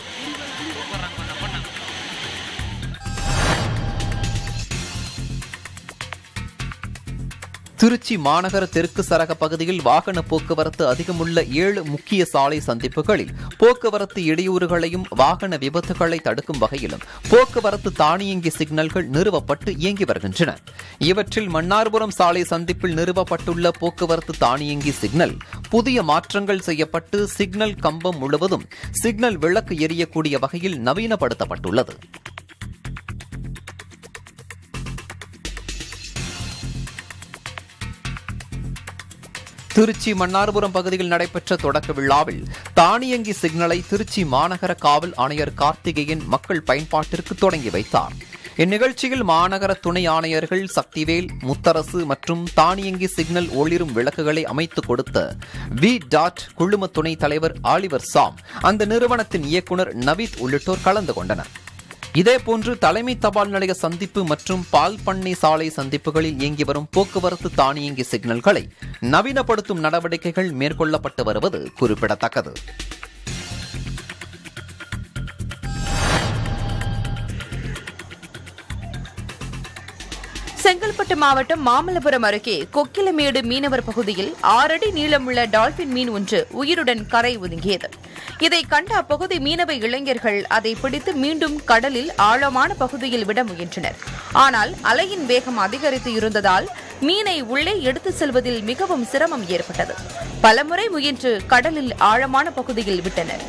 திருச்சி மாநகர தெற்கு சரக பகுதியில் வாகன போக்குவரத்து அதிகமுள்ள ஏழு முக்கிய சாலை சந்திப்புகளில் போக்குவரத்து இடையூறுகளையும் வாகன விபத்துகளை தடுக்கும் வகையிலும் போக்குவரத்து தானியங்கி சிக்னல்கள் நிறுவப்பட்டு இயங்கி வருகின்றன இவற்றில் மன்னார்புரம் சாலை சந்திப்பில் நிறுவப்பட்டுள்ள போக்குவரத்து தானியங்கி சிக்னல் புதிய மாற்றங்கள் செய்யப்பட்டு சிக்னல் கம்பம் முழுவதும் சிக்னல் விளக்கு எரியக்கூடிய வகையில் நவீனப்படுத்தப்பட்டுள்ளது திருச்சி மன்னார்புரம் பகுதியில் நடைபெற்ற தொடக்க விழாவில் தானியங்கி சிக்னலை திருச்சி மாநகர காவல் ஆணையர் கார்த்திகேயன் மக்கள் பயன்பாட்டிற்கு தொடங்கி வைத்தார் இந்நிகழ்ச்சியில் மாநகர துணை ஆணையர்கள் சக்திவேல் முத்தரசு மற்றும் தானியங்கி சிக்னல் ஒளிரும் விளக்குகளை அமைத்துக் கொடுத்த வி டாட் குழும துணைத் தலைவர் ஆலிவர் சாம் அந்த நிறுவனத்தின் இயக்குநர் நவீத் உள்ளிட்டோர் கலந்து கொண்டனர் இதேபோன்று தலைமை தபால் நிலைய சந்திப்பு மற்றும் பால் பண்ணை சாலை சந்திப்புகளில் இயங்கி வரும் போக்குவரத்து தானியங்கி சிக்னல்களை நவீனப்படுத்தும் நடவடிக்கைகள் மேற்கொள்ளப்பட்டு வருவது குறிப்பிடத்தக்கது செங்கல்பட்டு மாவட்டம் மாமல்லபுரம் அருகே கொக்கிலமேடு மீனவர் பகுதியில் ஆறடி நீளமுள்ள டால்பின் மீன் ஒன்று உயிருடன் கரை ஒதுங்கியது இதை கண்ட அப்பகுதி மீனவ இளைஞர்கள் அதை பிடித்து மீண்டும் கடலில் ஆழமான பகுதியில் விட முயன்றனர் ஆனால் அலையின் வேகம் அதிகரித்து இருந்ததால் மீனை உள்ளே எடுத்து செல்வதில் மிகவும் சிரமம் ஏற்பட்டது பலமுறை முயன்று கடலில் ஆழமான பகுதியில் விட்டனர்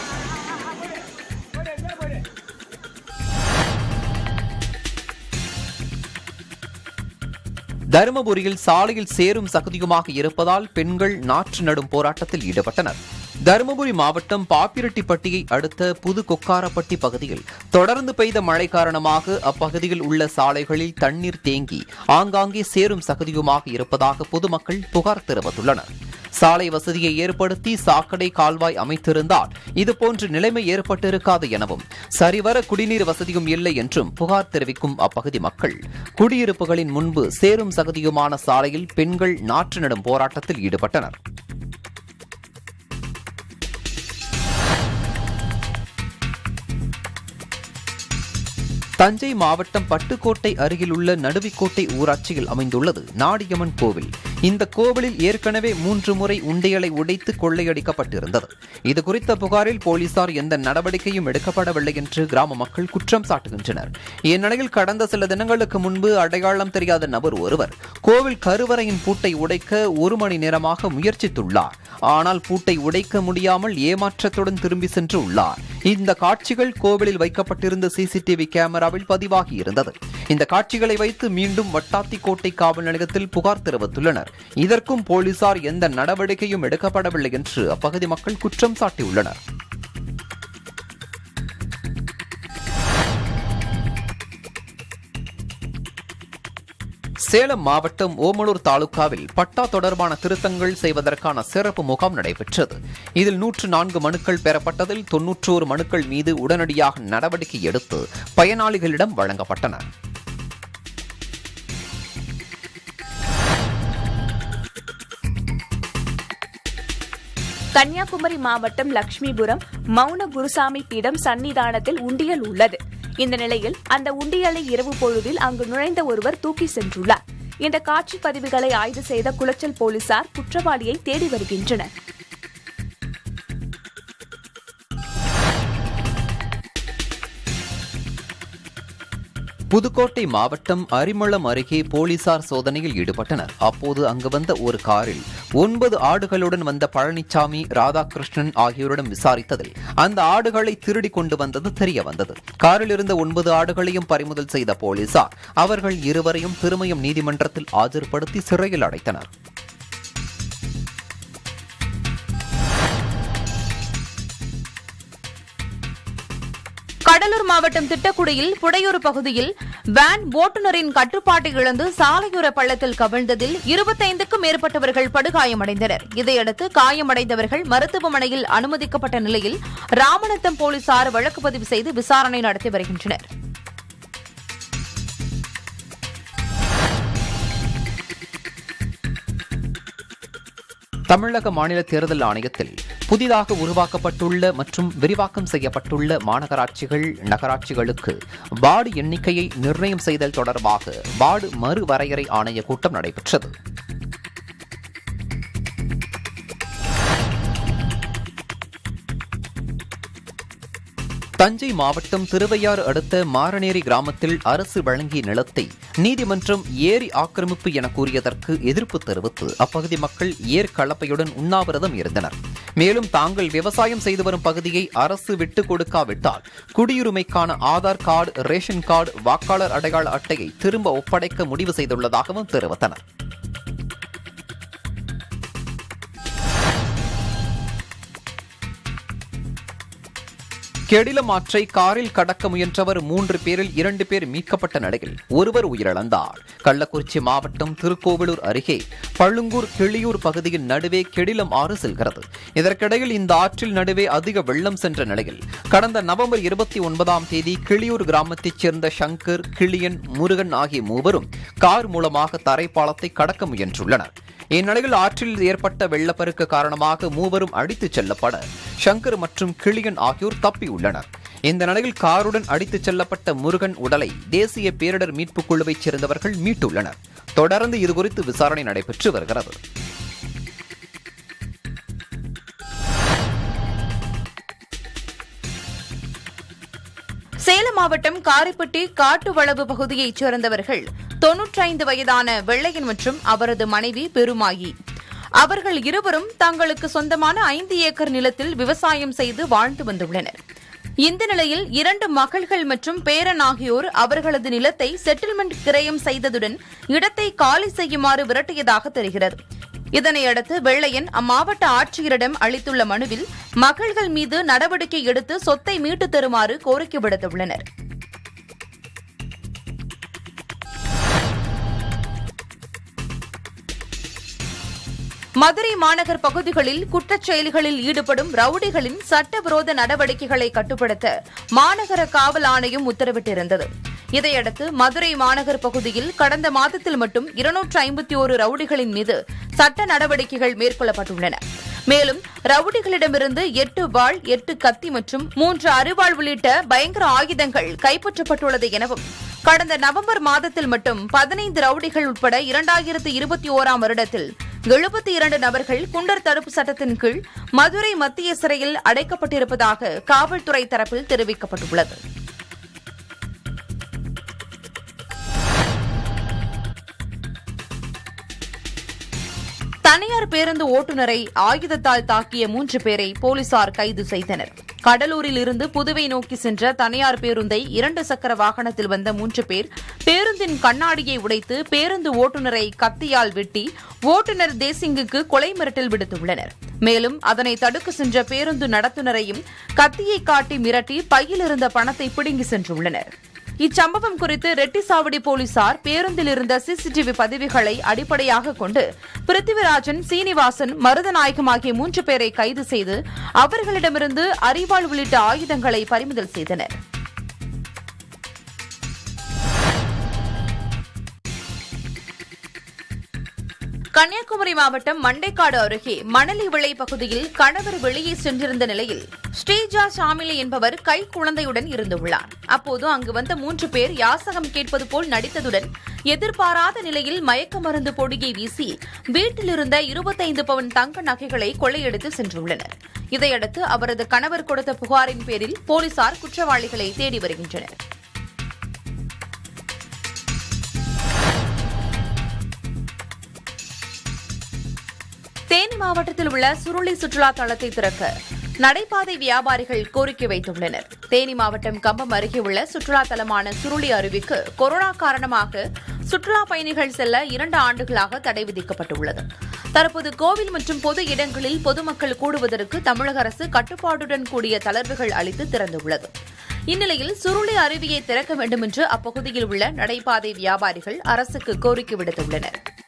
தருமபுரியில் சாலையில் சேரும் சகதியுமாக இருப்பதால் பெண்கள் நாற்று நடும் போராட்டத்தில் ஈடுபட்டனர் தருமபுரி மாவட்டம் பாப்பிரெட்டிப்பட்டியை அடுத்த புது கொக்காரப்பட்டி பகுதியில் தொடர்ந்து பெய்த மழை காரணமாக அப்பகுதியில் உள்ள சாலைகளில் தண்ணீர் தேங்கி ஆங்காங்கே சேரும் சகதியுமாக இருப்பதாக பொதுமக்கள் புகார் தெரிவித்துள்ளனர் சாலை வசதியை ஏற்படுத்தி சாக்கடை கால்வாய் அமைத்திருந்தால் இதுபோன்ற நிலைமை ஏற்பட்டிருக்காது எனவும் சரிவர குடிநீர் வசதியும் இல்லை என்றும் புகார் தெரிவிக்கும் அப்பகுதி மக்கள் குடியிருப்புகளின் முன்பு சேரும் சகதியுமான சாலையில் பெண்கள் நாற்று நடும் போராட்டத்தில் ஈடுபட்டனர் தஞ்சை மாவட்டம் பட்டுக்கோட்டை அருகில் உள்ள நடுவிக்கோட்டை ஊராட்சியில் அமைந்துள்ளது நாடியம்மன் கோவில் இந்த கோவிலில் ஏற்கனவே மூன்று முறை உண்டியலை உடைத்து கொள்ளையடிக்கப்பட்டிருந்தது இது குறித்த புகாரில் போலீசார் எந்த நடவடிக்கையும் எடுக்கப்படவில்லை என்று கிராம மக்கள் குற்றம் சாட்டுகின்றனர் இந்நிலையில் கடந்த சில தினங்களுக்கு முன்பு அடையாளம் தெரியாத நபர் ஒருவர் கோவில் கருவறையின் பூட்டை உடைக்க ஒரு மணி நேரமாக முயற்சித்துள்ளார் ஆனால் பூட்டை உடைக்க முடியாமல் ஏமாற்றத்துடன் திரும்பி சென்று உள்ளார் இந்த காட்சிகள் கோவிலில் வைக்கப்பட்டிருந்த சிசிடிவி கேமராவில் பதிவாகி இருந்தது இந்த காட்சிகளை வைத்து மீண்டும் வட்டாத்திக்கோட்டை காவல் நிலையத்தில் புகார் தெரிவித்துள்ளனர் இதற்கும் போலீசார் எந்த நடவடிக்கையும் எடுக்கப்படவில்லை என்று அப்பகுதி மக்கள் குற்றம் சாட்டியுள்ளனர் சேலம் மாவட்டம் ஓமலூர் தாலுகாவில் பட்டா தொடர்பான திருத்தங்கள் செய்வதற்கான சிறப்பு முகாம் நடைபெற்றது இதில் நூற்று நான்கு மனுக்கள் பெறப்பட்டதில் தொன்னூற்றோரு மனுக்கள் மீது உடனடியாக நடவடிக்கை எடுத்து பயனாளிகளிடம் வழங்கப்பட்டன கன்னியாகுமரி மாவட்டம் லட்சுமிபுரம் மௌன குருசாமி பீடம் சன்னிதானத்தில் உண்டியல் உள்ளது இந்த நிலையில் அந்த உண்டியலை இரவு பொழுதில் அங்கு நுழைந்த ஒருவர் தூக்கி சென்றுள்ளார் இந்த காட்சி பதிவுகளை ஆய்வு செய்த குளச்சல் போலீசார் குற்றவாளியை தேடி வருகின்றனர் புதுக்கோட்டை மாவட்டம் அரிமளம் அருகே போலீசார் சோதனையில் ஈடுபட்டனர் அப்போது அங்கு வந்த ஒரு காரில் ஒன்பது ஆடுகளுடன் வந்த பழனிசாமி ராதாகிருஷ்ணன் ஆகியோரிடம் விசாரித்ததில் அந்த ஆடுகளை திருடி கொண்டு வந்தது தெரிய வந்தது காரில் இருந்த ஒன்பது ஆடுகளையும் பறிமுதல் செய்த போலீசார் அவர்கள் இருவரையும் திருமயம் நீதிமன்றத்தில் ஆஜர்படுத்தி சிறையில் அடைத்தனர் கடலூர் மாவட்டம் திட்டக்குடியில் புடையூர் பகுதியில் வேன் ஓட்டுநரின் கட்டுப்பாட்டை இழந்து சாலையோர பள்ளத்தில் கவிழ்ந்ததில் இருபத்தைந்துக்கும் மேற்பட்டவர்கள் படுகாயமடைந்தனர் இதையடுத்து காயமடைந்தவர்கள் மருத்துவமனையில் அனுமதிக்கப்பட்ட நிலையில் ராமநத்தம் போலீசார் வழக்கு பதிவு செய்து விசாரணை நடத்தி வருகின்றனர் தமிழக மாநில தேர்தல் ஆணையத்தில் புதிதாக உருவாக்கப்பட்டுள்ள மற்றும் விரிவாக்கம் செய்யப்பட்டுள்ள மாநகராட்சிகள் நகராட்சிகளுக்கு வார்டு எண்ணிக்கையை நிர்ணயம் செய்தல் தொடர்பாக வார்டு மறுவரையறை ஆணைய கூட்டம் நடைபெற்றது தஞ்சை மாவட்டம் திருவையாறு அடுத்த மாரநேரி கிராமத்தில் அரசு வழங்கிய நிலத்தை நீதிமன்றம் ஏரி ஆக்கிரமிப்பு என கூறியதற்கு எதிர்ப்பு தெரிவித்து அப்பகுதி மக்கள் ஏர் கலப்பையுடன் உண்ணாவிரதம் இருந்தனர் மேலும் தாங்கள் விவசாயம் செய்து வரும் பகுதியை அரசு விட்டுக் கொடுக்காவிட்டால் குடியுரிமைக்கான ஆதார் கார்டு ரேஷன் கார்டு வாக்காளர் அடையாள அட்டையை திரும்ப ஒப்படைக்க முடிவு செய்துள்ளதாகவும் தெரிவித்தனர் கெடிலம் ஆற்றை காரில் கடக்க முயன்றவர் மூன்று பேரில் இரண்டு பேர் மீட்கப்பட்ட நிலையில் ஒருவர் உயிரிழந்தார் கள்ளக்குறிச்சி மாவட்டம் திருக்கோவிலூர் அருகே பழுங்கூர் கிளியூர் பகுதியின் நடுவே கெடிலம் ஆறு செல்கிறது இதற்கிடையில் இந்த ஆற்றில் நடுவே அதிக வெள்ளம் சென்ற நிலையில் கடந்த நவம்பர் இருபத்தி ஒன்பதாம் தேதி கிளியூர் கிராமத்தைச் சேர்ந்த சங்கர் கிளியன் முருகன் ஆகிய மூவரும் கார் மூலமாக தரைப்பாலத்தை கடக்க முயன்றுள்ளனர் இந்நிலையில் ஆற்றில் ஏற்பட்ட வெள்ளப்பெருக்கு காரணமாக மூவரும் அடித்துச் செல்லப்பட சங்கர் மற்றும் கிளியன் ஆகியோர் தப்பியுள்ளனர் இந்த நிலையில் காருடன் அடித்துச் செல்லப்பட்ட முருகன் உடலை தேசிய பேரிடர் மீட்புக் குழுவைச் சேர்ந்தவர்கள் மீட்டுள்ளனர் தொடர்ந்து இதுகுறித்து விசாரணை நடைபெற்று வருகிறது சேலம் மாவட்டம் காரைப்பட்டி காட்டுவளவு பகுதியைச் சேர்ந்தவர்கள் தொன்னூற்றைந்து வயதான வெள்ளையன் மற்றும் அவரது மனைவி பெருமாயி அவர்கள் இருவரும் தங்களுக்கு சொந்தமான ஐந்து ஏக்கர் நிலத்தில் விவசாயம் செய்து வாழ்ந்து வந்துள்ளனர் இந்த நிலையில் இரண்டு மகள்கள் மற்றும் பேரன் ஆகியோர் அவர்களது நிலத்தை செட்டில்மெண்ட் கிரயம் செய்ததுடன் இடத்தை காலி செய்யுமாறு விரட்டியதாக தெரிகிறது இதனையடுத்து வெள்ளையன் அம்மாவட்ட ஆட்சியரிடம் அளித்துள்ள மனுவில் மகள்கள் மீது நடவடிக்கை எடுத்து சொத்தை மீட்டு தருமாறு கோரிக்கை விடுத்துள்ளனர் மதுரை மாநகர் பகுதிகளில் குற்றச் செயல்களில் ஈடுபடும் ரவுடிகளின் சட்டவிரோத நடவடிக்கைகளை கட்டுப்படுத்த மாநகர காவல் ஆணையம் உத்தரவிட்டிருந்தது இதையடுத்து மதுரை மாநகர் பகுதியில் கடந்த மாதத்தில் மட்டும் இருநூற்று ஐம்பத்தி ஒரு ரவுடிகளின் மீது சட்ட நடவடிக்கைகள் மேற்கொள்ளப்பட்டுள்ளன மேலும் ரவுடிகளிடமிருந்து எட்டு வாள் எட்டு கத்தி மற்றும் மூன்று அரிவாள் உள்ளிட்ட பயங்கர ஆயுதங்கள் கைப்பற்றப்பட்டுள்ளது எனவும் கடந்த நவம்பர் மாதத்தில் மட்டும் பதினைந்து ரவுடிகள் உட்பட இரண்டாயிரத்து இருபத்தி ஓராம் வருடத்தில் எழுபத்தி இரண்டு நபர்கள் குண்டர் தடுப்பு சட்டத்தின் கீழ் மதுரை மத்திய சிறையில் அடைக்கப்பட்டிருப்பதாக காவல்துறை தரப்பில் தெரிவிக்கப்பட்டுள்ளது தனியார் பேருந்து ஓட்டுநரை ஆயுதத்தால் தாக்கிய மூன்று பேரை போலீசார் கைது செய்தனர் கடலூரில் இருந்து புதுவை நோக்கி சென்ற தனியார் பேருந்தை இரண்டு சக்கர வாகனத்தில் வந்த மூன்று பேர் பேருந்தின் கண்ணாடியை உடைத்து பேருந்து ஓட்டுநரை கத்தியால் வெட்டி ஓட்டுநர் தேசிங்குக்கு கொலை மிரட்டல் விடுத்துள்ளனர் மேலும் அதனை தடுக்க சென்ற பேருந்து நடத்துனரையும் கத்தியை காட்டி மிரட்டி பையில் இருந்த பணத்தை பிடுங்கி சென்றுள்ளனர் இச்சம்பவம் குறித்து ரெட்டிசாவடி போலீசார் பேருந்தில் இருந்த சிசிடிவி பதிவுகளை அடிப்படையாக கொண்டு பிருத்திவிராஜன் சீனிவாசன் மருதநாயகம் ஆகிய மூன்று பேரை கைது செய்து அவர்களிடமிருந்து அரிவாள் உள்ளிட்ட ஆயுதங்களை பறிமுதல் செய்தனர் கன்னியாகுமரி மாவட்டம் மண்டைக்காடு அருகே மணலி விளை பகுதியில் கணவர் வெளியே சென்றிருந்த நிலையில் ஸ்ரீஜா ஷாமிலி என்பவர் கை குழந்தையுடன் இருந்துள்ளார் அப்போது அங்கு வந்த மூன்று பேர் யாசகம் கேட்பது போல் நடித்ததுடன் எதிர்பாராத நிலையில் மயக்க மருந்து பொடியை வீசி வீட்டில் இருந்த இருபத்தைந்து பவன் தங்க நகைகளை கொள்ளையடித்து சென்றுள்ளனர் இதையடுத்து அவரது கணவர் கொடுத்த புகாரின் பேரில் போலீசார் குற்றவாளிகளை தேடி வருகின்றனர் தேனி மாவட்டத்தில் உள்ள சுருளி சுற்றுலா தளத்தை திறக்க நடைபாதை வியாபாரிகள் கோரிக்கை வைத்துள்ளனர் தேனி மாவட்டம் கம்பம் அருகே உள்ள சுற்றுலா தலமான சுருளி அருவிக்கு கொரோனா காரணமாக சுற்றுலா பயணிகள் செல்ல இரண்டு ஆண்டுகளாக தடை விதிக்கப்பட்டுள்ளது தற்போது கோவில் மற்றும் பொது இடங்களில் பொதுமக்கள் கூடுவதற்கு தமிழக அரசு கட்டுப்பாட்டுடன் கூடிய தளர்வுகள் அளித்து திறந்துள்ளது இந்நிலையில் சுருளி அருவியை திறக்க வேண்டும் என்று அப்பகுதியில் உள்ள நடைபாதை வியாபாரிகள் அரசுக்கு கோரிக்கை விடுத்துள்ளனர்